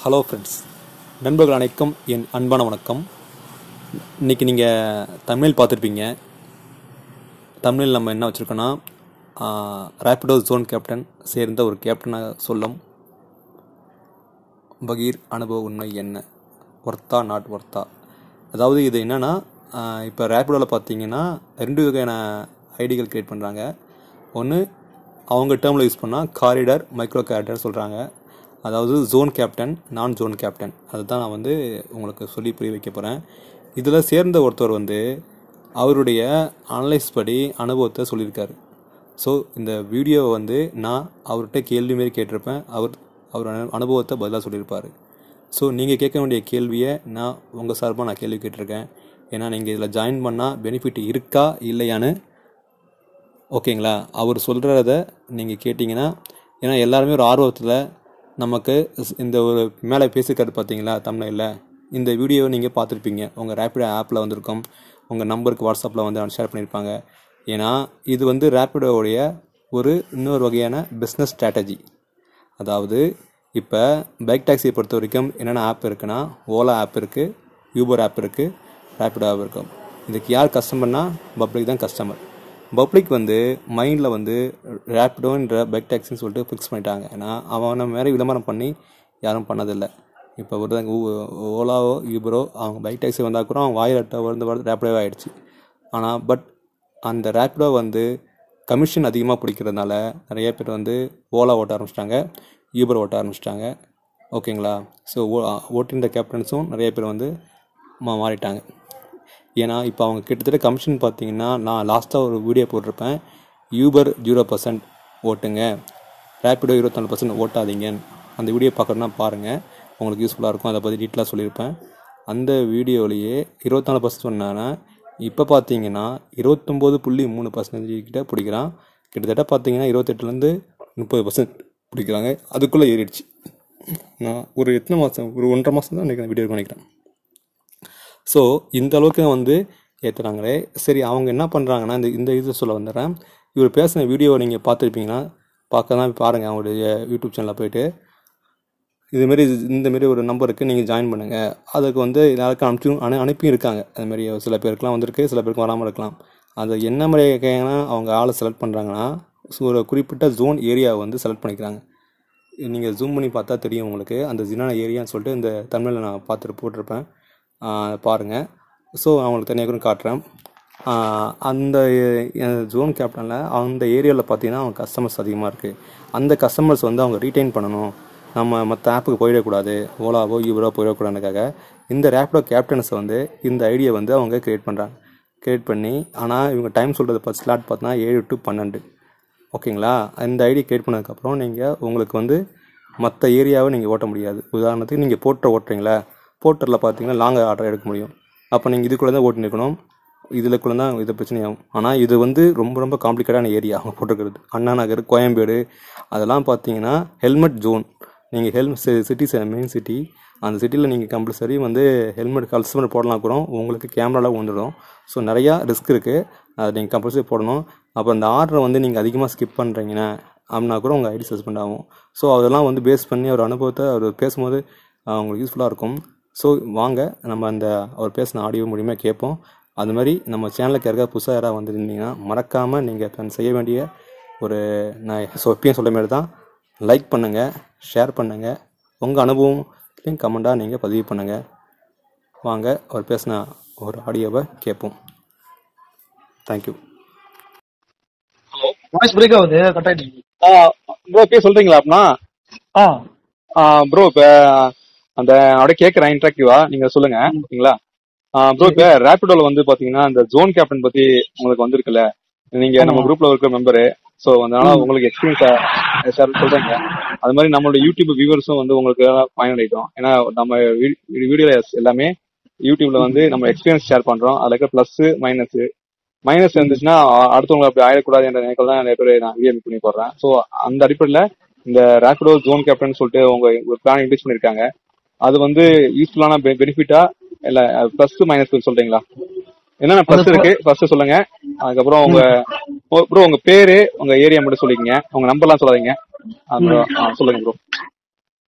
Hello friends நண்பர்கள் அனைக்கும் என் அன்பான வணக்கம் இன்றைக்கி நீங்கள் தமிழ் பார்த்துருப்பீங்க தமிழில் நம்ம என்ன வச்சுருக்கோன்னா ரேப்பிடோ ஜோன் கேப்டன் சேர்ந்த ஒரு கேப்டனாக சொல்லும் பகீர் அனுபவ உண்மை என்ன ஒர்த்தா நாட் ஒர்த்தா அதாவது இது என்னென்னா இப்போ ரேப்பிடோவில் பார்த்தீங்கன்னா ரெண்டு வகையான ஐடிகள் க்ரியேட் பண்ணுறாங்க ஒன்று அவங்க டேர்மில் யூஸ் பண்ணால் காரிடர் மைக்ரோ கேரிடர் சொல்கிறாங்க அதாவது ஜோன் கேப்டன் நான் ஜோன் கேப்டன் அதுதான் நான் வந்து உங்களுக்கு சொல்லி புரிய வைக்க போகிறேன் இதில் சேர்ந்த ஒருத்தர் வந்து அவருடைய அனலைஸ் படி அனுபவத்தை சொல்லியிருக்காரு ஸோ இந்த வீடியோவை வந்து நான் அவர்கிட்ட கேள்வி மாரி கேட்டிருப்பேன் அவர் அவர் அனு- அனுபவத்தை பதிலாக சொல்லியிருப்பார் ஸோ நீங்கள் கேட்க வேண்டிய கேள்வியை நான் உங்கள் சார்பாக நான் கேள்வி கேட்டிருக்கேன் ஏன்னா நீங்கள் இதில் ஜாயின் பண்ணால் பெனிஃபிட் இருக்கா இல்லையான்னு ஓகேங்களா அவர் சொல்கிறத நீங்கள் கேட்டிங்கன்னா ஏன்னா எல்லாருமே ஒரு ஆர்வத்தில் நமக்கு ஸ்- இந்த ஒரு மேலே பேசிக்கிறது பார்த்தீங்களா தமிழில் இந்த வீடியோவை நீங்கள் பார்த்துருப்பீங்க உங்கள் ரேப்பிடோ ஆப்பில் வந்திருக்கும் உங்கள் நம்பருக்கு வாட்ஸ்அப்பில் வந்து ஷேர் பண்ணியிருப்பாங்க ஏன்னா இது வந்து ரேப்பிடோவுடைய ஒரு இன்னொரு வகையான பிஸ்னஸ் ஸ்ட்ராட்டஜி அதாவது இப்போ பைக் டாக்ஸியை பொறுத்த வரைக்கும் என்னென்ன ஆப் இருக்குன்னா ஓலா ஆப் இருக்குது யூபர் ஆப் இருக்குது ரேப்பிடோ ஆப் இருக்கும் இதுக்கு யார் கஸ்டமர்னா பப்ளிக் தான் கஸ்டமர் பப்ளிக் வந்து மைண்டில் வந்து ரேப்பிடோன்ற பைக் டாக்ஸின்னு சொல்லிட்டு ஃபிக்ஸ் பண்ணிட்டாங்க ஏன்னா அவனை மேலே விளம்பரம் பண்ணி யாரும் பண்ணதில்லை இப்போ ஒரு ஓலாவோ யூபரோ அவங்க பைக் டாக்ஸி வந்தால் கூட அவங்க வாயிலட்ட வந்து வந்து ரேப்பிடோவே ஆயிடுச்சு ஆனால் பட் அந்த ரேப்பிடோ வந்து கமிஷன் அதிகமாக பிடிக்கிறதுனால நிறைய பேர் வந்து ஓலா ஓட்ட ஆரம்பிச்சிட்டாங்க யூபர் ஓட்ட ஆரம்பிச்சிட்டாங்க ஓகேங்களா ஸோ ஓட்டிருந்த கேப்டன்ஸும் நிறைய பேர் வந்து மா மாறிட்டாங்க ஏன்னா இப்போ அவங்க கிட்டத்தட்ட கமிஷன் பார்த்தீங்கன்னா நான் லாஸ்ட்டாக ஒரு வீடியோ போட்டிருப்பேன் யூபர் ஜீரோ பர்சன்ட் ஓட்டுங்க ரேப்பிடோ இருபத்தாலு பர்சன்ட் ஓட்டாதீங்க அந்த வீடியோ பார்க்குறதுனா பாருங்கள் உங்களுக்கு யூஸ்ஃபுல்லாக இருக்கும் அதை பற்றி டீட்டெயிலாக சொல்லியிருப்பேன் அந்த வீடியோவிலேயே இருபத்தாலு பர்சன்ட் சொன்னானா இப்போ பார்த்தீங்கன்னா இருபத்தொம்போது புள்ளி மூணு பர்சன்டேஜ் கிட்ட பிடிக்கிறான் கிட்டத்தட்ட பார்த்தீங்கன்னா இருபத்தெட்டுலேருந்து முப்பது பர்சன்ட் பிடிக்கிறாங்க அதுக்குள்ளே ஏறிடுச்சு நான் ஒரு எத்தனை மாதம் ஒரு ஒன்றரை மாதம் தான் நினைக்கிறேன் வீடியோ நினைக்கிறேன் ஸோ இந்த அளவுக்கு வந்து ஏற்றுறாங்களே சரி அவங்க என்ன பண்ணுறாங்கன்னா இந்த இந்த இது சொல்ல வந்துடுறேன் இவர் பேசின வீடியோவை நீங்கள் பார்த்துருப்பீங்கன்னா பார்க்க தான் பாருங்கள் அவங்களுடைய யூடியூப் சேனலில் போயிட்டு இதுமாரி இந்தமாரி ஒரு நம்பருக்கு நீங்கள் ஜாயின் பண்ணுங்கள் அதுக்கு வந்து எல்லாருக்கும் அனுப்பிச்சு அனு அனுப்பியும் இருக்காங்க அதுமாரி சில பேருக்குலாம் வந்திருக்கு சில பேருக்கு வராமல் இருக்கலாம் அது என்ன மாதிரி கேங்கன்னா அவங்க ஆளை செலக்ட் பண்ணுறாங்கன்னா ஒரு குறிப்பிட்ட ஜோன் ஏரியாவை வந்து செலக்ட் பண்ணிக்கிறாங்க நீங்கள் ஜூம் பண்ணி பார்த்தா தெரியும் உங்களுக்கு அந்த ஜினான ஏரியான்னு சொல்லிட்டு இந்த தமிழில் நான் பார்த்துட்டு போட்டிருப்பேன் பாருங்கள் ஸோ அவங்களுக்கு தனியாக கூட காட்டுறேன் ஆஹ் அந்த ஜோன் கேப்டனில் அந்த ஏரியாவில் பார்த்தீங்கன்னா அவங்க கஸ்டமர்ஸ் அதிகமாக இருக்குது அந்த கஸ்டமர்ஸ் வந்து அவங்க ரீட்டைன் பண்ணணும் நம்ம மற்ற ஆப்புக்கு போயிடக்கூடாது ஓலாவோ யூபரோ போயிடக்கூடாதுக்காக இந்த ரேப்பிடோ கேப்டன்ஸை வந்து இந்த ஐடியா வந்து அவங்க கிரியேட் பண்ணுறாங்க கிரியேட் பண்ணி ஆனால் இவங்க டைம் சொல்கிறது பார்த்து ஸ்லாட் பார்த்தா ஏழு டு பன்னெண்டு ஓகேங்களா இந்த ஐடி கிரியேட் பண்ணதுக்கப்புறம் நீங்கள் உங்களுக்கு வந்து மற்ற ஏரியாவை நீங்கள் ஓட்ட முடியாது உதாரணத்துக்கு நீங்கள் போட்டர் ஓட்டுறீங்களா போட்டரில் பார்த்தீங்கன்னா லாங் ஆர்டர் எடுக்க முடியும் அப்போ நீங்கள் இதுக்குள்ளே தான் ஓட்டின்னு இருக்கணும் இதுலக்குள்ளே தான் இது பிரச்சனையாகும் ஆனால் இது வந்து ரொம்ப ரொம்ப காம்ப்ளிகேட்டான ஏரியா அவங்க போட்டிருக்கிறது அண்ணா நகர் கோயம்பேடு அதெல்லாம் பார்த்தீங்கன்னா ஹெல்மெட் ஜோன் நீங்கள் ஹெல் சிட்டி மெயின் சிட்டி அந்த சிட்டியில் நீங்கள் கம்பல்சரி வந்து ஹெல்மெட் கஸ்டமர் போடலாம் கூட உங்களுக்கு கேமராலாம் வந்துடும் ஸோ நிறையா ரிஸ்க் இருக்குது அதை நீங்கள் கம்பல்சரி போடணும் அப்போ அந்த ஆர்டரை வந்து நீங்கள் அதிகமாக ஸ்கிப் பண்ணுறீங்கன்னா அப்படின்னா கூட உங்கள் ஐடி சஸ்பெண்ட் ஆகும் ஸோ அதெல்லாம் வந்து பேஸ் பண்ணி அவர் அனுபவத்தை அவர் பேசும்போது ஆஹ், உங்களுக்கு யூஸ்ஃபுல்லாக இருக்கும் ஸோ வாங்க நம்ம அந்த அவர் பேசின ஆடியோ மூலியமாக கேட்போம் அது மாதிரி நம்ம சேனலுக்கு யாருக்காவது புதுசாக யாராவது வந்திருந்தீங்கன்னா மறக்காமல் நீங்கள் செய்ய வேண்டிய ஒரு நான் ஸோ எப்பயும் சொல்ல மாதிரி தான் லைக் பண்ணுங்கள் ஷேர் பண்ணுங்கள் உங்கள் அனுபவம் கமெண்ட்டாக நீங்கள் பதிவு பண்ணுங்கள் வாங்க அவர் பேசின ஒரு ஆடியோவை கேட்போம் தேங்க்யூ வாய்ஸ் பிரேக் ஆகுது கட் ஆயிடுச்சு ப்ரோ பேர் சொல்கிறீங்களா அப்படின்னா ஆ ப்ரோ இப்போ அந்த அப்படியே கேட்குறேன் இன்ட்ராக்டிவா நீங்கள் சொல்லுங்க ஓகேங்களா ப்ரோ இப்போ ரேபிடோல வந்து பாத்தீங்கன்னா இந்த ஜோன் கேப்டன் பத்தி உங்களுக்கு வந்திருக்குல்ல நீங்க நம்ம ஆமா. குரூப்ல இருக்கிற மெம்பரு ஸோ அதனால உங்களுக்கு எக்ஸ்பீரியன்ஸ் சார் சொல்றீங்க அது மாதிரி நம்மளோட யூடியூப் வியூவர்ஸும் வந்து உங்களுக்கு பயனடைக்கும் ஏன்னா நம்ம வீடியோ எல்லாமே யூடியூப்ல வந்து நம்ம எக்ஸ்பீரியன்ஸ் ஷேர் பண்றோம் அதுல இருக்க பிளஸ் மைனஸ் மைனஸ் இருந்துச்சுன்னா அ- அடுத்தவங்க அப்படி ஆயிடக்கூடாது என்ற நினைக்கல தான் நிறைய பேர் நான் வீடியோ பண்ணி போடுறேன் ஸோ அந்த அடிப்படையில் இந்த ரேபிடோ ஜோன் கேப்டன் சொல்லிட்டு உங்க ஒரு பிளான் இன்ட்ரடியூஸ் பண்ணிருக்காங்க அது வந்து யூஸ்ஃபுல்லான பெனிஃபிட்டா இல்ல பிளஸ் மைனஸ் சொல்றீங்களா என்னென்ன பிளஸ் இருக்கு ஃபர்ஸ்ட் சொல்லுங்க அதுக்கப்புறம் உங்க ப்ரோ உங்க பேரு உங்க ஏரியா மட்டும் சொல்லிக்கங்க உங்க நம்பர்லாம் சொல்லாதீங்க அப்புறம் ஆ, சொல்லுங்க ப்ரோ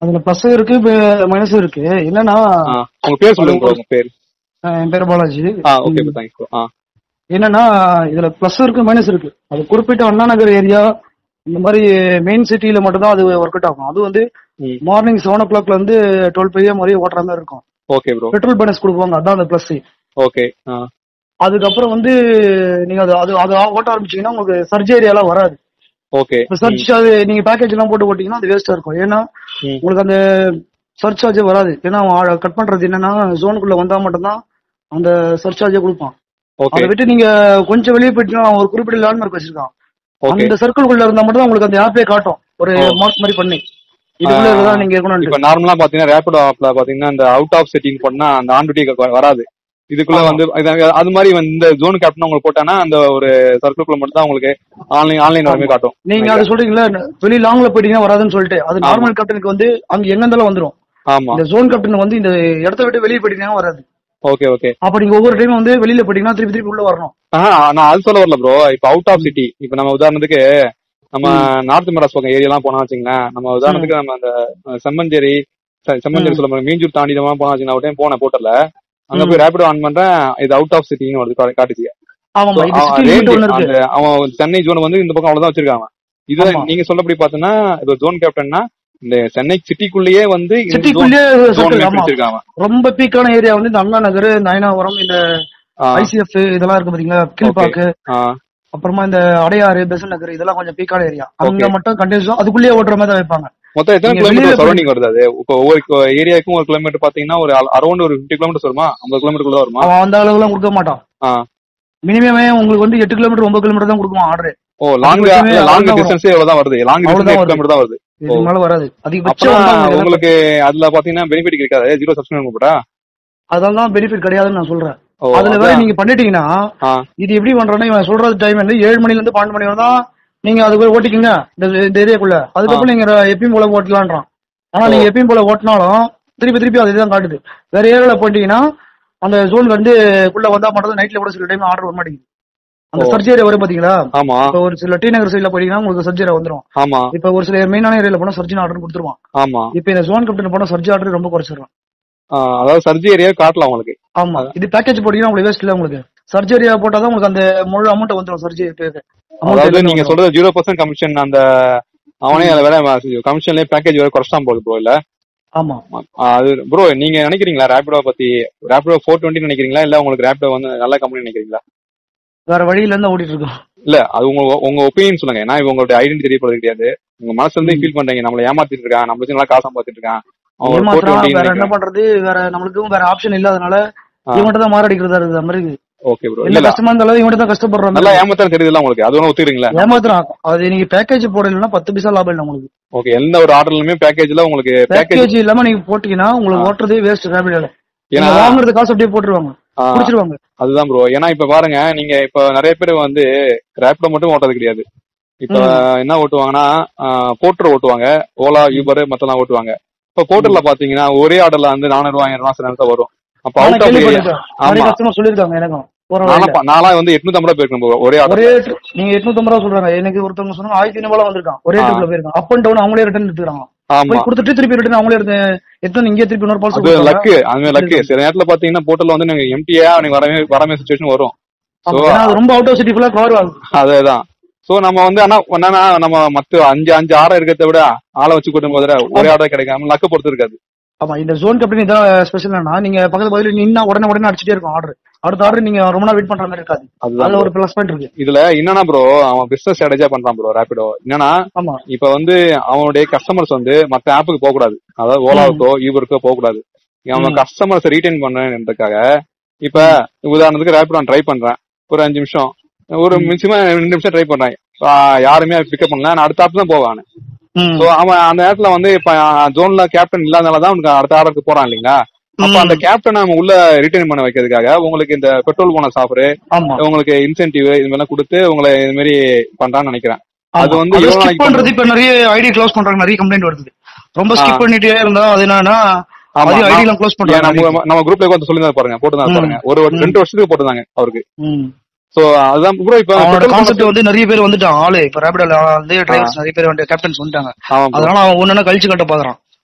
அதுல பிளஸ் இருக்கு மைனஸ் இருக்கு என்னன்னா ஆ, உங்க பேர் சொல்லுங்க bro, உங்க பேர் அஹ் என் பேர் பாலாஜி ஆ ஓகே ப்ரோ தேங்க்ஸ் ப்ரோ ஆ என்னன்னா இதுல பிளஸ் இருக்கு மைனஸ் இருக்கு அது குறிப்பிட்ட அண்ணா நகர் ஏரியா இந்த மாதிரி மெயின் சிட்டில மட்டும் தான் அது ஒர்க் அவுட் ஆகும் அது வந்து ம் மார்னிங் செவன் ஓ கிளாக்ல இருந்து டுவெல் பிஎம் வரையும் ஓட்டுற மாதிரி இருக்கும் ஓகே ப்ரோ பெட்ரோல் பேனஸ் கொடுப்பாங்க அதான் அந்த பிளஸ் ஓகே ஆ அதுக்கப்புறம் வந்து நீங்க அது அது அது ஓட்ட ஆரம்பிச்சீங்கன்னா உங்களுக்கு சர்ஜ் ஏரியாலாம் வராது ஓகே இப்போ சர்ச் அது நீங்க பேக்கேஜ் எல்லாம் போட்டு ஓட்டிங்கன்னா அது வேஸ்டா இருக்கும் ஏன்னா ம் உங்களுக்கு அந்த சர்ச் சார்ஜே வராது ஏன்னா அவன் கட் பண்றது என்னன்னா ஜோனுக்குள்ள வந்தா மட்டும்தான் அந்த சர்ச் சார்ஜே கொடுப்பான் ஓகே அதை விட்டு நீங்க கொஞ்சம் வெளியே போயிட்டீங்கன்னா அவன் ஒரு குறிப்பிட்ட லேண்ட்மார்க் வச்சிருக்கான் ஓகே அந்த சர்க்கிள்குள்ள இருந்தா மட்டும் தான் உங்களுக்கு அந்த ஆப்பே காட்டும் ஒரு ஓ. மார்க் மாதிரி பண்ணி இதுக்குள்ள தான் நீங்க இப்ப இருக்கணும் நார்மலா பாத்தீங்கன்னா ரேபிடோ ஆப்ல பாத்தீங்கன்னா இந்த அவுட் ஆஃப் செட்டிங் பண்ணா அந்த ஆன் டியூட்டி வராது இதுக்குள்ள ஆமா. வந்து இது- அது மாதிரி வந்து இந்த ஜோன் கேப்டன் உங்களுக்கு போட்டானா அந்த ஒரு சர்க்கிள்குள்ள மட்டும் தான் உங்களுக்கு ஆன்லைன் ஆன்லைன் வரமே காட்டும் நீங்க அதை சொல்றீங்களா வெளிய லாங்ல போயிட்டீங்கன்னா வராதுன்னு சொல்லிட்டு அது ஆமா. நார்மல் கேப்டனுக்கு வந்து அங்க எங்க இருந்தாலும் வந்துரும் ஆமா இந்த ஜோன் கேப்டன் வந்து இந்த இடத்த விட்டு வெளியே போயிட்டீங்கன்னா வராது ஓகே ஓகே அப்ப நீங்க ஒவ்வொரு டைம் வந்து வெளியில போயிட்டீங்கன்னா திருப்பி திருப்பி உள்ள வரணும் ஆஹா நான் அது சொல்ல வரல ப்ரோ இப்ப அவுட் ஆஃப் சிட்டி இப்ப நம்ம உதாரணத்துக்கு நம்ம நார்த் மெட்ராஸ் பக்கம் ஏரியாலாம் போனா வச்சுங்களேன் நம்ம உதாரணத்துக்கு நம்ம அந்த அஹ், செம்மஞ்சேரி ச- செம்மஞ்சேரி சொல்ல முடியும் மீஞ்சூர் தாண்டி இதெல்லாம் போனா வச்சுங்களேன் ஒரு டைம் போன போட்டர்ல அங்க போய் ரேபிடோ ஆன் பண்றேன் இது அவுட் ஆஃப் சிட்டின்னு வருது கா- காட்டுச்சு ஆமாமா So, இது அவன் சிட்டி லிமிட் range, ஒண்ணு இருக்கு அந்த அவன் சென்னை ஜோன் வந்து இந்த பக்கம் அவ்வளவுதான் வச்சிருக்காங்க இது ஆமா. நீங்க சொல்லபடி பார்த்தோன்னா இப்போ ஜோன் கேப்டன்னா இந்த சென்னை சிட்டிக்குள்ளேயே வந்து சிட்டிக்குள்ளேயே ஜோன் circle, ஆமா பிரிச்சிருக்காங்க ரொம்ப பீக்கான ஏரியா வந்து இந்த அண்ணா நகர் நயனாவரம் இந்த ஆ, ஐசிஎஃப் இதெல்லாம் இருக்கு பாத்தீங்களா கீழ்பாக்கு ஆ, அப்புறமா இந்த அடையாறு பெசன் நகர் இதெல்லாம் கொஞ்சம் பீக்கான ஏரியா அங்க Okay. மட்டும் கண்டினியூஸா அதுக்குள்ளேயே ஓட்டுற மாதிரி தான் வைப்பாங்க மொத்தம் எத்தனை நீங்க வெளியில கிலோமீட்டர் போய்- சரௌண்டிங் வருது அது இப்போ ஒவ்வொரு ஏரியாவுக்கும் ஒரு கிலோமீட்டர் பாத்தீங்கன்னா ஒரு அரௌண்ட் ஒரு ஃபிஃப்டி கிலோமீட்டர் வருமா ஐம்பது கிலோமீட்டர் வருமா அவன் அந்த அளவுலாம் கொடுக்க மாட்டான் ஆ. மினிமமே உங்களுக்கு வந்து எட்டு கிலோமீட்டர் ஒன்பது கிலோமீட்டர் தான் கொடுக்குவான் ஆர்டர் ஓ லாங் அதிகபட்சமே லாங் அவ்வளவுதான் டிஸ்டன்ஸே எவ்வளவுதான் வருது லாங் அவ்வளவுதான் டிஸ்டன்ஸ் வருது. கிலோமீட்டர் தான் வருது இதுக்கு மேல வராது அதிகபட்சம் அப்புறம் வந்து உங்களுக்கு அதுல பாத்தீங்கன்னா பெனிஃபிட் இருக்காது ஜீரோ சப்ஸ்கிரைப் போட்டா அதெல்லாம் தான் பெனிஃபிட் கிடையாதுன்னு நான் சொல்றேன் ஓ, அதுல வேற அதான். நீங்க பண்ணிட்டீங்கன்னா ஆ, இது எப்படி பண்றேன்னா இவன் சொல்றது டைம் வந்து ஏழு மணில இருந்து பன்னெண்டு மணி வரை தான் நீங்க அது போய் ஓட்டிக்கங்க இந்த இந்த ஏரியாக்குள்ள அதுக்கப்புறம் நீங்க எப்பயும் போல ஓட்டலான்றான் ஆனா ஓ. நீங்க எப்பயும் போல ஓட்டினாலும் திருப்பி திருப்பி அதே தான் காட்டுது வேற ஏரியால போயிட்டீங்கன்னா அந்த ஜோன் வந்து குள்ள வந்தா மட்டும் நைட்ல கூட சில டைம் ஆர்டர் வர மாட்டேங்குது அந்த ஓ. சர்ஜரி வரும் பாத்தீங்களா ஆமா இப்ப ஒரு சில டி நகர் சைட்ல போயிட்டீங்கன்னா உங்களுக்கு சர்ஜரி வந்துரும் ஆமா இப்ப ஒரு சில மெயினான ஏரியால போனா சர்ஜரி ஆர்டர் கொடுத்துருவான் ஆமா இப்ப இந்த ஜோன் கப்டன் போனா சர்ஜரி ஆர்டர் ரொம்ப குறைச்சிடுறான் ஆ, அதாவது சர்ஜரி ஏரியா காட்டலாம் உங்களுக்கு ஆமா இது பேக்கேஜ் போட்டீங்கன்னா உங்களுக்கு வேஸ்ட் இல்ல உங்களுக்கு சர்ஜரியா போட்டாதான் உங்களுக்கு அந்த முழு அமௌண்ட் வந்துரும் சர்ஜரி அதாவது நீங்க சொல்றது ஜீரோ பர்சன்ட் கமிஷன் அந்த அவனே அதை வேற கமிஷன்லயே பேக்கேஜ் வேற குறைச்சான் போகுது ப்ரோ இல்ல ஆமா ஆ, அது ப்ரோ நீங்க நினைக்கிறீங்களா ரேபிடோ பத்தி ரேபிடோ ஃபோர் டுவெண்ட்டி நினைக்கிறீங்களா இல்ல உங்களுக்கு ரேபிடோ வந்து நல்ல கம்பெனி நினைக்கிறீங்களா வேற வழியில இருந்து ஓடிட்டு இருக்கோம் இல்ல அது உங்க உங்க ஒப்பீனியன் சொல்லுங்க ஏன்னா இது உங்களோட ஐடென்டி தெரியப்படுறது கிடையாது உங்க மனசுல இருந்தே ம். ஃபீல் பண்றீங்க நம்மள ஏமாத்திட்டு இருக்கான் நம்ம வச்சு நல்லா காசு சம்பாதிச்சிட்டு இருக்கான் அவன் ஒரு ஃபோர் ஏமாத்துறான் வேற என்ன டுவெண்ட்டி பண்றது வேற நம்மளுக்கும் வேற ஆப்ஷன் இல்லாதனால ஆ. இவன்கிட்ட தான் மாரடிக்கிறதா இருக்குது அது மாதிரி இருக்குது. ஓகே ப்ரோ என்ன இல்ல இல்ல கஷ்டமா இருந்தாலும் இவன்கிட்ட தான் கஷ்டப்படுறோம் நல்லா ஏமாத்தான் தெரியுதுல்ல உங்களுக்கு அது ஒன்றும் ஒத்துக்கிறீங்களா ஏமாத்துறான் அது நீங்க பேக்கேஜ் போடலைன்னா பத்து பைசா லாபம் இல்லை உங்களுக்கு ஓகே எந்த ஒரு ஆர்டர்லயுமே பேக்கேஜ்ல உங்களுக்கு பேக்கேஜ் பேக்கேஜ் இல்லாம நீங்க போட்டீங்கன்னா உங்களுக்கு ஓட்டுறதே வேஸ்ட் ரேபிடோல ஏன்னா நீங்க வாங்குறது காசு அப்படியே போட்டுருவாங்க ஆ, புடிச்சிருவாங்க அதுதான் ப்ரோ ஏன்னா இப்ப பாருங்க நீங்க இப்ப நிறைய பேர் வந்து ரேப்டோ மட்டும் ஓட்டுறது கிடையாது இப்ப என்ன ஓட்டுவாங்கன்னா போர்ட்டர் ஓட்டுவாங்க ஓலா யூபர் மத்தெல்லாம் ஓட்டுவாங்க இப்ப போர்ட்டர்ல பாத்தீங்கன்னா ஒரே ஆர்டர்ல வந்து நானூறு ரூபாய் ரூபாய் சில நேரத்துல வரும் அப்ப ஆனா அவுட் ஆஃப் ஏரியா கேள்விப்பட்டிருக்கேன் நிறைய ஆமா கஸ்டமர் சொல்லிருக்காங்க எனக்கும் போற நானா வழியில. ப- நான்லாம் வந்து எட்நூத்தி ஐம்பது ரூபாய் போயிருக்கேன் bro, ஒரே ஆர்டர் ஒரே trip- நீங்க எட்நூத்தி ரூபா சொல்றாங்க எனக்கு ஒருத்தவங்க சொன்னாங்க ஆயிரத்தி ஐநூறு வந்திருக்கான் ஒரே ஆ. ட்ரிப்ல போயிருக்கான் அப் அண்ட் டவுன் அவங்களே ரிட்டர்ன் எடுத்துக்கிறாங்க ஆமா போய் கொடுத்துட்டு திருப்பி ரிட்டர்ன் அவங்களே எடுத்து எத்தனை இங்கே திருப்பி இன்னொரு அது பால்ஸ் லக்கு அது லக்கு சில நேரத்துல பாத்தீங்கன்னா போர்ட்டல்ல வந்து நீங்க எம்டியா நீங்க வரவே வரமே சுச்சுவேஷன் வரும் So, ஏன்னா அது ரொம்ப அவுட் ஆஃப் சிட்டி ஃபுல்லா கவர் ஆகுது அதேதான் சோ நம்ம வந்து ஆனா என்னன்னா நம்ம மத்த அஞ்சு அஞ்சு ஆர்டர் இருக்கிறத விட ஆளை வச்சு கூட்டும் போது ஒரே ஆர்டர் கிடைக்காம லக்கு பொறுத்து இருக்காது ஆமா இந்த ஜோன் கம்பெனி இதான் ஸ்பெஷல் நீங்க பக்கத்து பதில் நின்னா உடனே உடனே அடிச்சிட்டே இருக்கும் ஆர்டர் அடுத்த ஆர்டர் நீங்க ரொம்ப நாள் வெயிட் பண்ற மாதிரி இருக்காது அதுதான் அதுல bro. ஒரு பிளஸ் பாயிண்ட் இருக்கு இதுல என்னன்னா ப்ரோ அவன் பிசினஸ் ஸ்ட்ராட்டஜியா பண்றான் ப்ரோ ரேபிடோ என்னன்னா ஆமா இப்ப வந்து அவனுடைய கஸ்டமர்ஸ் வந்து மத்த ஆப்புக்கு போக கூடாது அதாவது ஓலாவுக்கோ யூபருக்கோ போக கூடாது அவன் ம். கஸ்டமர்ஸ் ரீடைன் பண்றதுக்காக இப்ப உதாரணத்துக்கு ரேபிடோ நான் ட்ரை பண்றேன் ஒரு அஞ்சு நிமிஷம் ஒரு மினிமம் ரெண்டு நிமிஷம் ட்ரை பண்றேன் ஆ, யாருமே பிக்கப் பண்ணல நான் அடுத்த ஆப் தான் போவான் ம். சோ அவன் அந்த நேரத்துல வந்து இப்ப ஜோன்ல கேப்டன் இல்லாதனாலதான் அவனுக்கு அடுத்த ஆர்டருக்கு போறான் இல்லைங்களா அப்ப ம். அந்த கேப்டன் நம்ம உள்ள ரிட்டர்ன் பண்ண வைக்கிறதுக்காக உங்களுக்கு இந்த பெட்ரோல் போனஸ் ஆஃபர் ஆமா உங்களுக்கு இன்சென்டிவ் இது மாதிரிலாம் கொடுத்து உங்களை இது மாதிரி பண்றான்னு நினைக்கிறேன் அது ஆமா. வந்து அது எவ்வளவு skip நாளைக்கு பண்றது இப்ப நிறைய ஐடி க்ளோஸ் பண்றாங்க நிறைய கம்ப்ளைண்ட் வருது ரொம்ப ஆ. ஸ்கிப் பண்ணிட்டே இருந்தா அது என்னன்னா ஆமா, அதிக ஐடி நான்- எல்லாம் க்ளோஸ் ஏன் பண்றாங்க நம்ம நம்ம குரூப்ல வந்து சொல்லிருந்தா பாருங்க போட்டுருந்தா ம். பாருங்க ஒரு ஒரு ம். ரெண்டு வருஷத்துக்கு போட்டிருந்தாங்க அவருக்கு ம். சோ அதுதான் ப்ரோ இப்ப அவனோட petrol கான்செப்ட் வந்து நிறைய பேர் வந்துட்டான் ஆளு இப்ப ரேபிடோல வந்து டிரைவர்ஸ் நிறைய பேர் வந்து கேப்டன்ஸ் வந்துட்டாங்க ஆமா bro. அதனால அவன் ஒன்னு கழிச்சு கட்ட பாக்குறான்